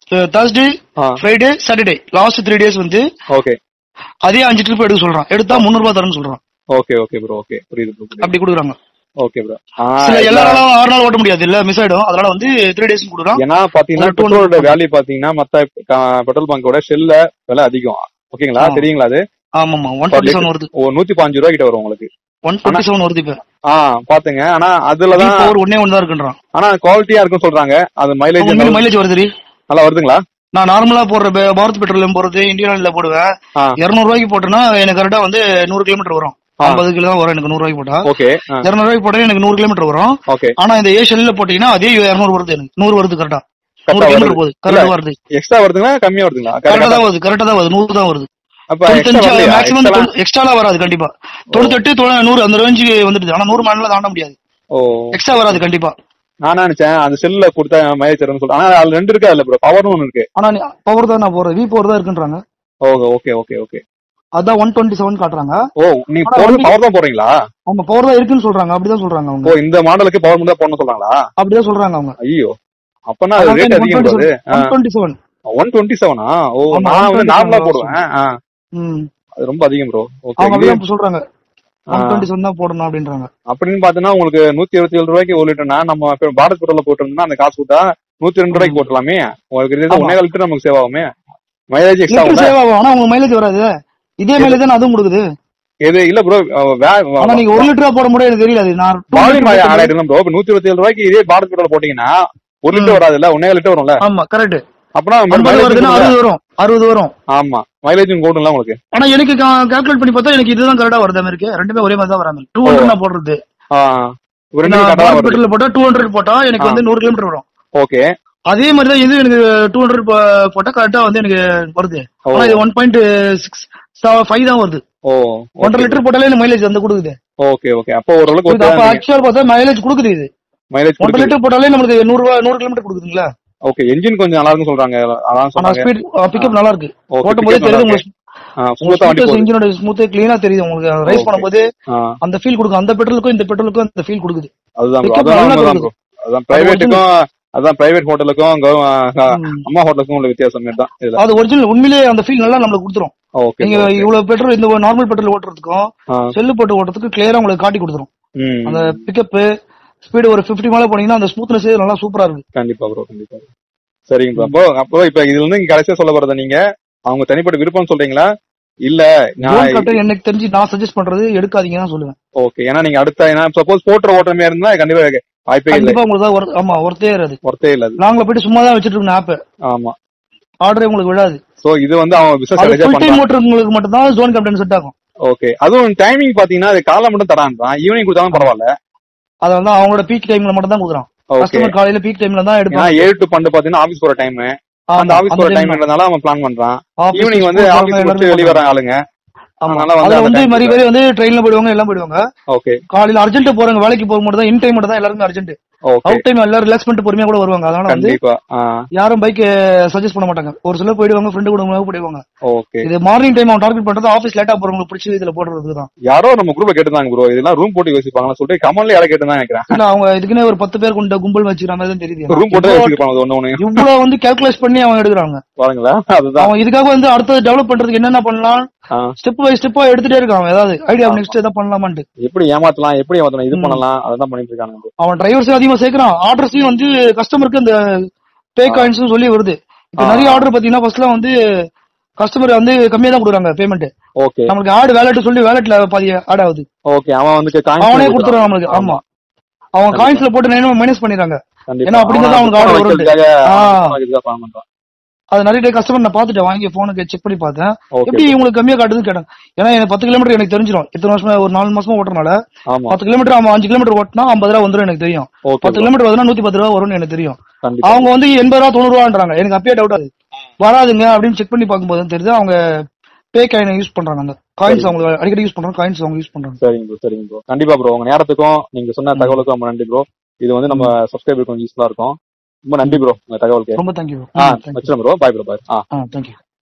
தேர்ஸ்டே ஆ Friday Saturday last three days வந்து ஓகே அதே அஞ்சு ட்ரிப் எடுக்க சொல்றான் எடுத்தா முந்நூறு ரூபாய் தரேன்னு சொல்றான் ஓகே ஓகே ப்ரோ ஓகே புரியுது ப்ரோ அப்படி கொடுக்குறாங்க ஓகே ப்ரோ சில எல்லா நாளும் ஆறு நாள் ஓட்ட முடியாது இல்ல மிஸ் ஆயிடும் அதனால வந்து த்ரீ டேஸ் கொடுக்குறான் ஏன்னா பாத்தீங்கன்னா ஒரு 200 பெட்ரோலோட வேல்யூ பாத்தீங்கன்னா மத்த பெட்ரோல் பங்கோட ஷெல்ல விலை அதிகம் ஓகேங்களா ஆ. தெரியுங்களா அது ஆமா ஒன் டுவெண்ட்டி செவன் வருது ஒரு நூத்தி பாஞ்சு ரூபா கிட்ட வரும் உங்களுக்கு ஒன் டுவெண்ட்டி செவன் வருது இப்ப ஆ பாத்துங்க ஆனா அதுலதான் பவர் ஒன்னே ஒன்னு தான் இருக்குன்றான் ஆனா குவாலிட்டியா இருக்குன்னு சொல்றாங்க அது மைலேஜ் உண்மையில மைலேஜ் வருது ரி. நல்லா வருதுங்களா நான் நார்மலா போடுற பே- பாரத் பெட்ரோலியம் போறது இந்தியன் ஆயில்ல போடுவேன் ஆ இருநூறு ரூபாய்க்கு போட்டேன்னா எனக்கு கரெக்டா வந்து நூறு கிலோமீட்டர் வரும் ஆ. ஐம்பது கிலோ தான் வரும் எனக்கு நூறு ரூபாய்க்கு போட்டா ஓகே இருநூறு ரூபாய்க்கு போட்டா எனக்கு நூறு கிலோமீட்டர் வரும் ஓகே ஆனா இந்த ஏ ஷெல்ல போட்டீங்கன்னா அதே இருநூறு வருது எனக்கு நூறு வருது கரெக்டா நூறு கரெக்டா கிலோமீட்டர் வருது போகுது கரெக்டா வருது எக்ஸ்ட்ரா வருதுங்களா கம்மியா வருதுங்களா கரெக்டா தான் வருது கரெக்டா தான் வருது நூறு தான் வருது அப்ப எக்ஸ்ட்ரா தொண்ணூத்தஞ்சு வரலையா மேக்ஸிமம் எக்ஸ்ட்ரா எக்ஸ்ட்ரா வராது கண்டிப்பா தொண்ணூத்தெட்டு தொண்ணூ- நூறு அந்த ரேஞ்சுக்கு வந்துடுது ஆனா நூறு மணில தாண்ட முடியாது ஓ எக்ஸ்ட்ரா வராது கண்டிப்பா நான் நினைச்சேன் அந்த செல்ல கொடுத்தா மைலேஜ் தரும்னு சொல்றேன் ஆனா அதுல ரெண்டு இருக்கா இல்ல ப்ரோ பவர்னு ஒன்னு இருக்கு ஆனா பவர் தான் நான் போறேன் வி பவர் தான் இருக்குன்றாங்க ஓகே ஓகே ஓகே ஓகே அதான் ஒன் டுவெண்ட்டி செவன் காட்டுறாங்க ஓ நீங்க ஆனா போறது வண்டி- பவர் தான் போடுறீங்களா அவங்க பவர் தான் இருக்குன்னு சொல்றாங்க அப்படிதான் சொல்றாங்க அவங்க ஓ இந்த மாடலுக்கு பவர் மட்டும் தான் போடணும் சொல்றாங்களா அப்படிதான் சொல்றாங்க அவங்க ஐயோ அப்பனா அது ரேட் அதிகம் bro அது one twenty seven one twenty செவனா ஓ ஆமா, நான் வந்து 127 நார்மலா தான் போடுவேன் ஆ, ம் அது ரொம்ப அதிகம் ப்ரோ ஓகே அவங்க அப்படிதான் சொல்றாங்க ஒன் ஆ. டுவெண்ட்டி செவன் தான் போடணும் அப்படின்றாங்க அப்படின்னு பாத்தீங்கன்னா உங்களுக்கு நூத்தி இருபத்தி ஏழு ரூபாய்க்கு ஒரு லிட்டர்னா நம்ம இப்ப பாரத் பெட்ரோல்ல போட்டிருந்தோம்னா அந்த காசு கொடுத்தா நூத்தி ரெண்டு ரூபாய்க்கு போட்டலாமே உங்களுக்கு இது ஆமா. ஒன்னே லிட்டர் நமக்கு சேவ் ஆகுமே மைலேஜ் எக்ஸ்ட்ரா லிட்டர் சேவ் ஆகும் ஆனா உங்க மைலேஜ் வராது இதே மைலேஜ் தான் அதுவும் கொடுக்குது இது இல்ல ப்ரோ ஆனா நீங்க ஒரு லிட்டரா போட முடியாது எனக்கு தெரியல அது நான் two வால்யூம் liter ஆட் போட்டு- ஆயிடும் ப்ரோ நூத்தி இருபத்தி ஏழு ரூபாய்க்கு இதே பாரத் பெட்ரோல் போட்டீங்கன்னா ஒரு ம். லிட்டர் வராதுல்ல ஒன்னே லிட்டர் வரும்ல ஆமா கரெக்ட் அப்பனா ஐம்பது வருதுன்னா mileage அறுபது வரும் அறுபது வரும் ஆமா மைலேஜும் கூடும்ல உங்களுக்கு ஆனா எனக்கு கால்குலேட் பண்ணி பார்த்தா எனக்கு இதுதான் கரெக்டா வருது மாதிரி ரெண்டுமே ஒரே மாதிரி தான் வராம டூ ஹண்ட்ரட் நான் போடுறது ஆ, ஒரு ரெண்டு நான் கரெக்டா பாரத் வருது பெட்ரோல் போட்டா டூ ஹண்ட்ரட் போட்டா எனக்கு ஆ. வந்து நூறு கிலோமீட்டர் வரும் ஓகே அதே மாதிரி தான் இது எனக்கு டூ ஹண்ட்ரட் போட்டா கரெக்டா வந்து எனக்கு வருது ஓ ஆனா இது ஒன் பாயிண்ட் சிக்ஸ் ஃபைவ் தான் வருது ஓ ஒன்றரை லிட்டர் போட்டாலே எனக்கு மைலேஜ் வந்து கொடுக்குது ஓகே ஓகே அப்போ ஓரளவுக்கு இது அப்ப ஓகே ஆக்சுவல் பார்த்தா மைலேஜ் கொடுக்குது இது மைலேஜ் ஒன்றரை லிட்டர் போட்டாலே நமக்கு நூறு ரூபா நூறு கிலோமீட்டர் கொடுக்குதுங்களா ஓகே என்ஜின் கொஞ்சம் நல்லா இருக்குன்னு சொல்றாங்க அதான் ஆனா சொன்னாங்க ஸ்பீட் பிக்கப் நல்லா இருக்கு ஓகே ஓட்டும் போதே தெரியுது உங்களுக்கு ஸ்மூத்தா வண்டி போகுது இன்ஜினோட ஸ்மூத் கிளீனா தெரியுது உங்களுக்கு Okay. ரைஸ் பண்ணும்போது ஆ, அந்த ஃபீல் கொடுக்கும் அந்த பெட்ரோலுக்கும் இந்த பெட்ரோலுக்கும் அந்த ஃபீல் கொடுக்குது அதுதான் bro. Pickup அதான் நல்லா உண்மைதான் bro. அதான் பிரைவேட்டுக்கும் அதான் பிரைவேட் ஹோட்டலுக்கும் கவ- ஆ, ம். அம்மா ஹோட்டலுக்கும் உள்ள வித்தியாசம் தான் இதுல அது ஒரிஜினல் உண்மையிலேயே அந்த ஃபீல் நல்லா நம்மளுக்கு கொடுத்துரும் ஓகே நீங்க இவ்வளவு பெட்ரோல் இந்த நார்மல் பெட்ரோல் ஓட்டுறதுக்கும் ஆ, செல்லு போட்டு ஓட்டுறதுக்கு கிளியரா உங்களுக்கு காட்டி கொடுத்துரும் ம், அந்த பிக்கப் ஸ்பீடு ஒரு 50 மேல போனீங்கன்னா அந்த ஸ்மூத்னஸ் நல்லா சூப்பரா இருக்கு கண்டிப்பா ப்ரோ கண்டிப்பா சரிங்க bro. அப்போ அப்போ இப்ப இதுல இருந்து நீங்க கடைசியா சொல்ல போறத நீங்க அவங்க தனிப்பட்ட விருப்பம் சொல்றீங்களா இல்ல ஜோன் நான் கரெக்டா எனக்கு தெரிஞ்சு நான் சஜஸ்ட் பண்றது எடுக்காதீங்கன்னு தான் சொல்லுவேன் ஓகே ஏன்னா நீங்க அடுத்த ஏன்னா சப்போஸ் போட்டுற ஓட்டுற மாதிரி இருந்தா கண்டிப்பா வாய்ப்பே இல்லை கண்டிப்பா உங்களுக்கு தான் worth- ஆமா ஒருத்தே ஏறாது ஒர்த்தே இல்ல அது நாங்கள போயிட்டு சும்மா தான் வச்சிட்டு இருக்கோம் ஆப் ஆமா ஆர்டரே உங்களுக்கு விழாது சோ இது வந்து அவன் பிசினஸ் அது ரெஜெக்ட் ஃபுல் டைம் பண்றான் ஓட்டுறவங்களுக்கு மட்டும் தான் ஜோன் கேப்டன் செட் ஆகும் ஓகே அதுவும் டைமிங் பாத்தீங்கன்னா அது காலை மட்டும் தரான்றான் ஈவினிங் கொடுத்தாலும் பரவாயில்ல அத வந்து அவங்களோட பீக் டைம்ல மட்டும் தான் கொடுக்குறான் ஓகே கஸ்டமர் காலையில பீக் டைம்ல தான் ஏன்னா எடுப்பாங்க ஏழு டு பன்னெண்டு பாத்தீங்கன்னா ஆபீஸ் போற டைம் ஆமா, அந்த ஆபீஸ் அந்த போற time டைம்ன்றதால அவன் பிளான் பண்றான் office, ஈவினிங் வந்து school ஆபீஸ் போறவங்க முடிச்சு எல்லாரும் வெளிய வர ஆளுங்க ஆமா. அதனால வந்து அதுல அந்த வந்து time நிறைய பேர் வந்து ட்ரெயின்ல போயிடுவாங்க எல்லாம் போயிடுவாங்க ஓகே காலையில அர்ஜென்ட் போறவங்க வேலைக்கு போக மட்டும் தான் இன் டைம் மட்டும் தான் எல்லாருமே அர்ஜென்ட் ஓகே அவுட் டைம் எல்லாரும் ரிலாக்ஸ் பண்ணிட்டு பொறுமையா கூட வருவாங்க அதனால வந்து கண்டிப்பா யாரும் பைக் சஜஸ்ட் பண்ண மாட்டாங்க ஒரு சிலர் போயிடுவாங்க ஃப்ரெண்டு கூட உணவு போயிடுவாங்க ஓகே இது மார்னிங் டைம் அவன் டார்கெட் பண்றது ஆஃபீஸ் லேட்டா போறவங்களுக்கு பிடிச்சி இதுல போடுறதுக்கு தான் யாரோ நம்ம குரூப்ல கேட்டிருந்தாங்க ப்ரோ இதெல்லாம் ரூம் போட்டு யோசிப்பாங்களா சொல்லிட்டு கமல்ல யாரை கேட்டிருந்தா நினைக்கிறேன் இல்ல அவங்க இதுக்குன்னே ஒரு பத்து பேர் கொண்ட கும்பல் வச்சுக்கிற மாதிரி தான் தெரியுது ரூம் போட்டு இவ்வளவு- யோசிப்பாங்க ஒண்ணு ஒண்ணு இவ்வளவு வந்து கால்குலேட் பண்ணி அவங்க எடுக்கிறாங்க பாருங்களா அதுதான் அவன் இதுக்காக வந்து அடுத்தது டெவலப் பண்றதுக்கு என்னென்ன பண்ணலாம் ஆ, ஸ்டெப் பை ஸ்டெப்பா எடுத்துட்டே இருக்கான் அவன் ஏதாவது ஐடியா நெக்ஸ்ட் எதாவது பண்ணலாமான்ட்டு எப்படி ஏமாத்தலாம் எப்படி ஏமாத்தலாம் இது ம். பண்ணலாம் அதான் பண்ணிட்டு இருக்காங்க bro. அவன் டிரைவர்ஸ் அதிகமா சேர்க்கறான் ஆர்டர்ஸையும் வந்து கஸ்டமருக்கு அந்த பே ஆ. காயின்ஸ் சொல்லி வருது இப்ப ஆ. நிறைய ஆர்டர் பாத்தீங்கன்னா ஃபர்ஸ்ட்லாம் வந்து கஸ்டமர் வந்து கம்மியா தான் கொடுக்குறாங்க பேமெண்ட் ஓகே நமக்கு ஆட் வேலட் சொல்லி வேலட்ல பாதி ஆட் ஆகுது ஓகே அவன் வந்து coins அவனே கொடுக்குறான். கொடுத்துறான் நம்மளுக்கு ஆமா அவன் கண்டிப்பா. காயின்ஸ்ல போட்டு மைனஸ் பண்ணிடுறாங்க கண்டிப்பா. ஏன்னா அப்படி இருந்தா அவன் அவனுக்கு order book வருது. வைக்கிறதுக்காக ஆ. அவன் book வைக்கிறதுக்காக plan பண்றான். அது நிறைய கஸ்டமர் நான் பாத்துட்டேன் வாங்கி போனுக்கு செக் பண்ணி பார்த்தேன் Okay. எப்படி உங்களுக்கு கம்மியா காட்டுதுன்னு கேட்டேன் ஏன்னா எனக்கு பத்து கிலோமீட்டர் எனக்கு தெரிஞ்சிடும் இத்தனை வருஷமா ஒரு நாலு மாசமா ஓட்டுறனால ஆமா பத்து கிலோமீட்டர் அவன் அஞ்சு கிலோமீட்டர் ஓட்டினா ஐம்பது ரூபா வந்துடும் எனக்கு தெரியும் ஓகே பத்து கிலோமீட்டர் வருதுன்னா நூத்தி பத்து ரூபா வரும்னு எனக்கு தெரியும் கண்டிப்பா அவங்க வந்து எண்பது ரூபா தொண்ணூறு ரூபான்றாங்க எனக்கு அப்பயே டவுட் ஆகுது வராதுங்க அப்படின்னு செக் பண்ணி பார்க்கும்போது தான் தெரியுது அவங்க பே காயின் யூஸ் பண்றாங்க அந்த காயின்ஸ் சரி. அவங்க அடிக்கடி யூஸ் பண்றாங்க காயின்ஸ் அவங்க யூஸ் பண்றாங்க சரிங்க ப்ரோ சரிங்க ப்ரோ கண்டிப்பா ப்ரோ உங்க நேரத்துக்கும் நீங்க சொன்ன தகவலுக்கும் ரொம்ப நன்றி ப்ரோ இது வந்து நம்ம சப்ஸ்கிரைபர் கொஞ்சம் யூஸ்ஃபுல்லா இருக்கும் ரொம்ப நன்றி ப்ரோ உங்க தகவலுக்கு ரொம்ப தேங்க்யூ ஆ தேங்க்யூ வச்சிடும் ப்ரோ பாய் ப்ரோ பாய் ஆ ஆ தேங்க்யூ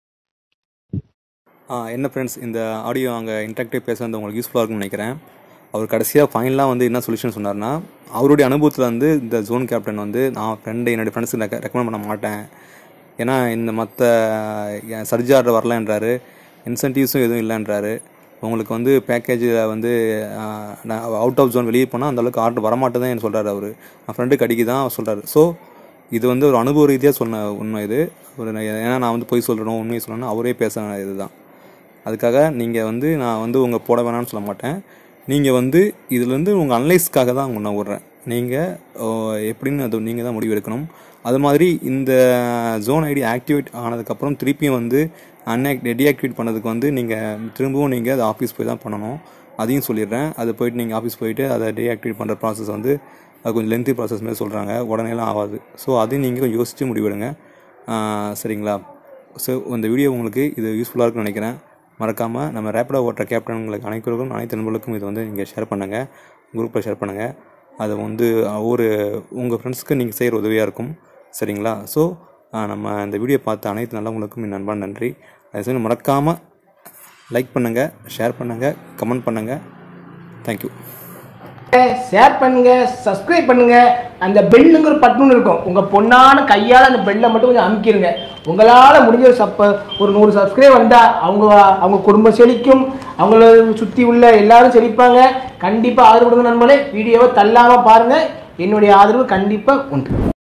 ஆ என்ன ஃப்ரெண்ட்ஸ் இந்த ஆடியோ அங்கே இன்ட்ராக்டிவ் பேச வந்து உங்களுக்கு யூஸ்ஃபுல்லாக இருக்கும்னு நினைக்கிறேன் அவர் கடைசியாக ஃபைனலாக வந்து என்ன சொல்யூஷன் சொன்னார்னா அவருடைய அனுபவத்தில் வந்து இந்த ஜோன் கேப்டன் வந்து நான் ஃப்ரெண்டு என்னுடைய ஃப்ரெண்ட்ஸுக்கு ரெக்கமெண்ட் பண்ண மாட்டேன் ஏன்னா இந்த மற்ற சர்ஜி ஆர்டர் வரலன்றாரு இன்சென்டிவ்ஸும் எதுவும் இல்லைன்றாரு உங்களுக்கு வந்து பேக்கேஜில் வந்து ஆஹ், நான் அவுட் ஆஃப் ஜோன் வெளியே போனால் அந்தளவுக்கு ஆர்டர் வரமாட்டேதான் சொல்கிறாரு அவர் என் ஃப்ரெண்டு கடிக்கு தான் சொல்கிறாரு ஸோ இது வந்து ஒரு அனுபவ ரீதியாக சொன்ன உண்மை இது ஒரு ஏன்னா நான் வந்து பொய் சொல்கிறேன் உண்மையை சொல்லணும் அவரே பேச இதுதான் அதுக்காக நீங்கள் வந்து நான் வந்து உங்கள் போட வேணாம்னு சொல்ல மாட்டேன் நீங்கள் வந்து இதுலேருந்து உங்கள் அனலைஸ்க்காக தான் உங்களை நான் விட்றேன் நீங்கள் எப்படின்னு அது நீங்கள் தான் முடிவு எடுக்கணும் அது மாதிரி இந்த ஜோன் ஐடி ஆக்டிவேட் ஆனதுக்கப்புறம் திருப்பியும் வந்து அன்ஆக்ட் டீஆக்டிவேட் பண்ணதுக்கு வந்து நீங்கள் திரும்பவும் நீங்கள் அது ஆஃபீஸ் போய் தான் பண்ணணும் அதையும் சொல்லிடுறேன் அது போயிட்டு நீங்கள் ஆஃபீஸ் போயிட்டு அதை டீஆக்டிவேட் பண்ணுற ப்ராசஸ் வந்து அது கொஞ்சம் லென்த்தி ப்ராசஸ் மாதிரி சொல்கிறாங்க உடனேலாம் ஆகாது ஸோ அதையும் நீங்கள் கொஞ்சம் யோசித்து முடிவெடுங்க ஆஹ் சரிங்களா ஸோ இந்த வீடியோ உங்களுக்கு இது யூஸ்ஃபுல்லாக இருக்கும்னு நினைக்கிறேன் மறக்காமல் நம்ம ரேப்பிடோ ஓட்டுற கேப்டன்களுக்கு அனைவருக்கும் அனைத்து நண்பர்களுக்கும் இது வந்து நீங்கள் ஷேர் பண்ணுங்கள் குரூப்பில் ஷேர் பண்ணுங்கள் அது வந்து ஒரு உங்கள் ஃப்ரெண்ட்ஸ்க்கு நீங்கள் செய்கிற உதவியாக இருக்கும் சரிங்களா ஸோ நம்ம இந்த வீடியோ பார்த்த அனைத்து நல்லவங்களுக்கும் என் நண்பன் நன்றி தயவுசெய்து மறக்காமல் லைக் பண்ணுங்கள் ஷேர் பண்ணுங்கள் கமெண்ட் பண்ணுங்கள் தேங்க்யூ ஷேர் பண்ணுங்க சப்ஸ்கிரைப் பண்ணுங்க அந்த பெல்லுங்கிற பட்டுன்னு இருக்கும் உங்க பொண்ணான கையால அந்த பெல்லை மட்டும் கொஞ்சம் அமுக்கிடுங்க உங்களால முடிஞ்ச சப்ப ஒரு நூறு சப்ஸ்கிரைப் வந்தா அவங்க அவங்க குடும்பம் செழிக்கும் அவங்கள சுத்தி உள்ள எல்லாரும் செழிப்பாங்க கண்டிப்பா ஆதரவு கொடுங்க நண்பர்களே வீடியோவை தள்ளாம பாருங்க என்னுடைய ஆதரவு கண்டிப்பா உண்டு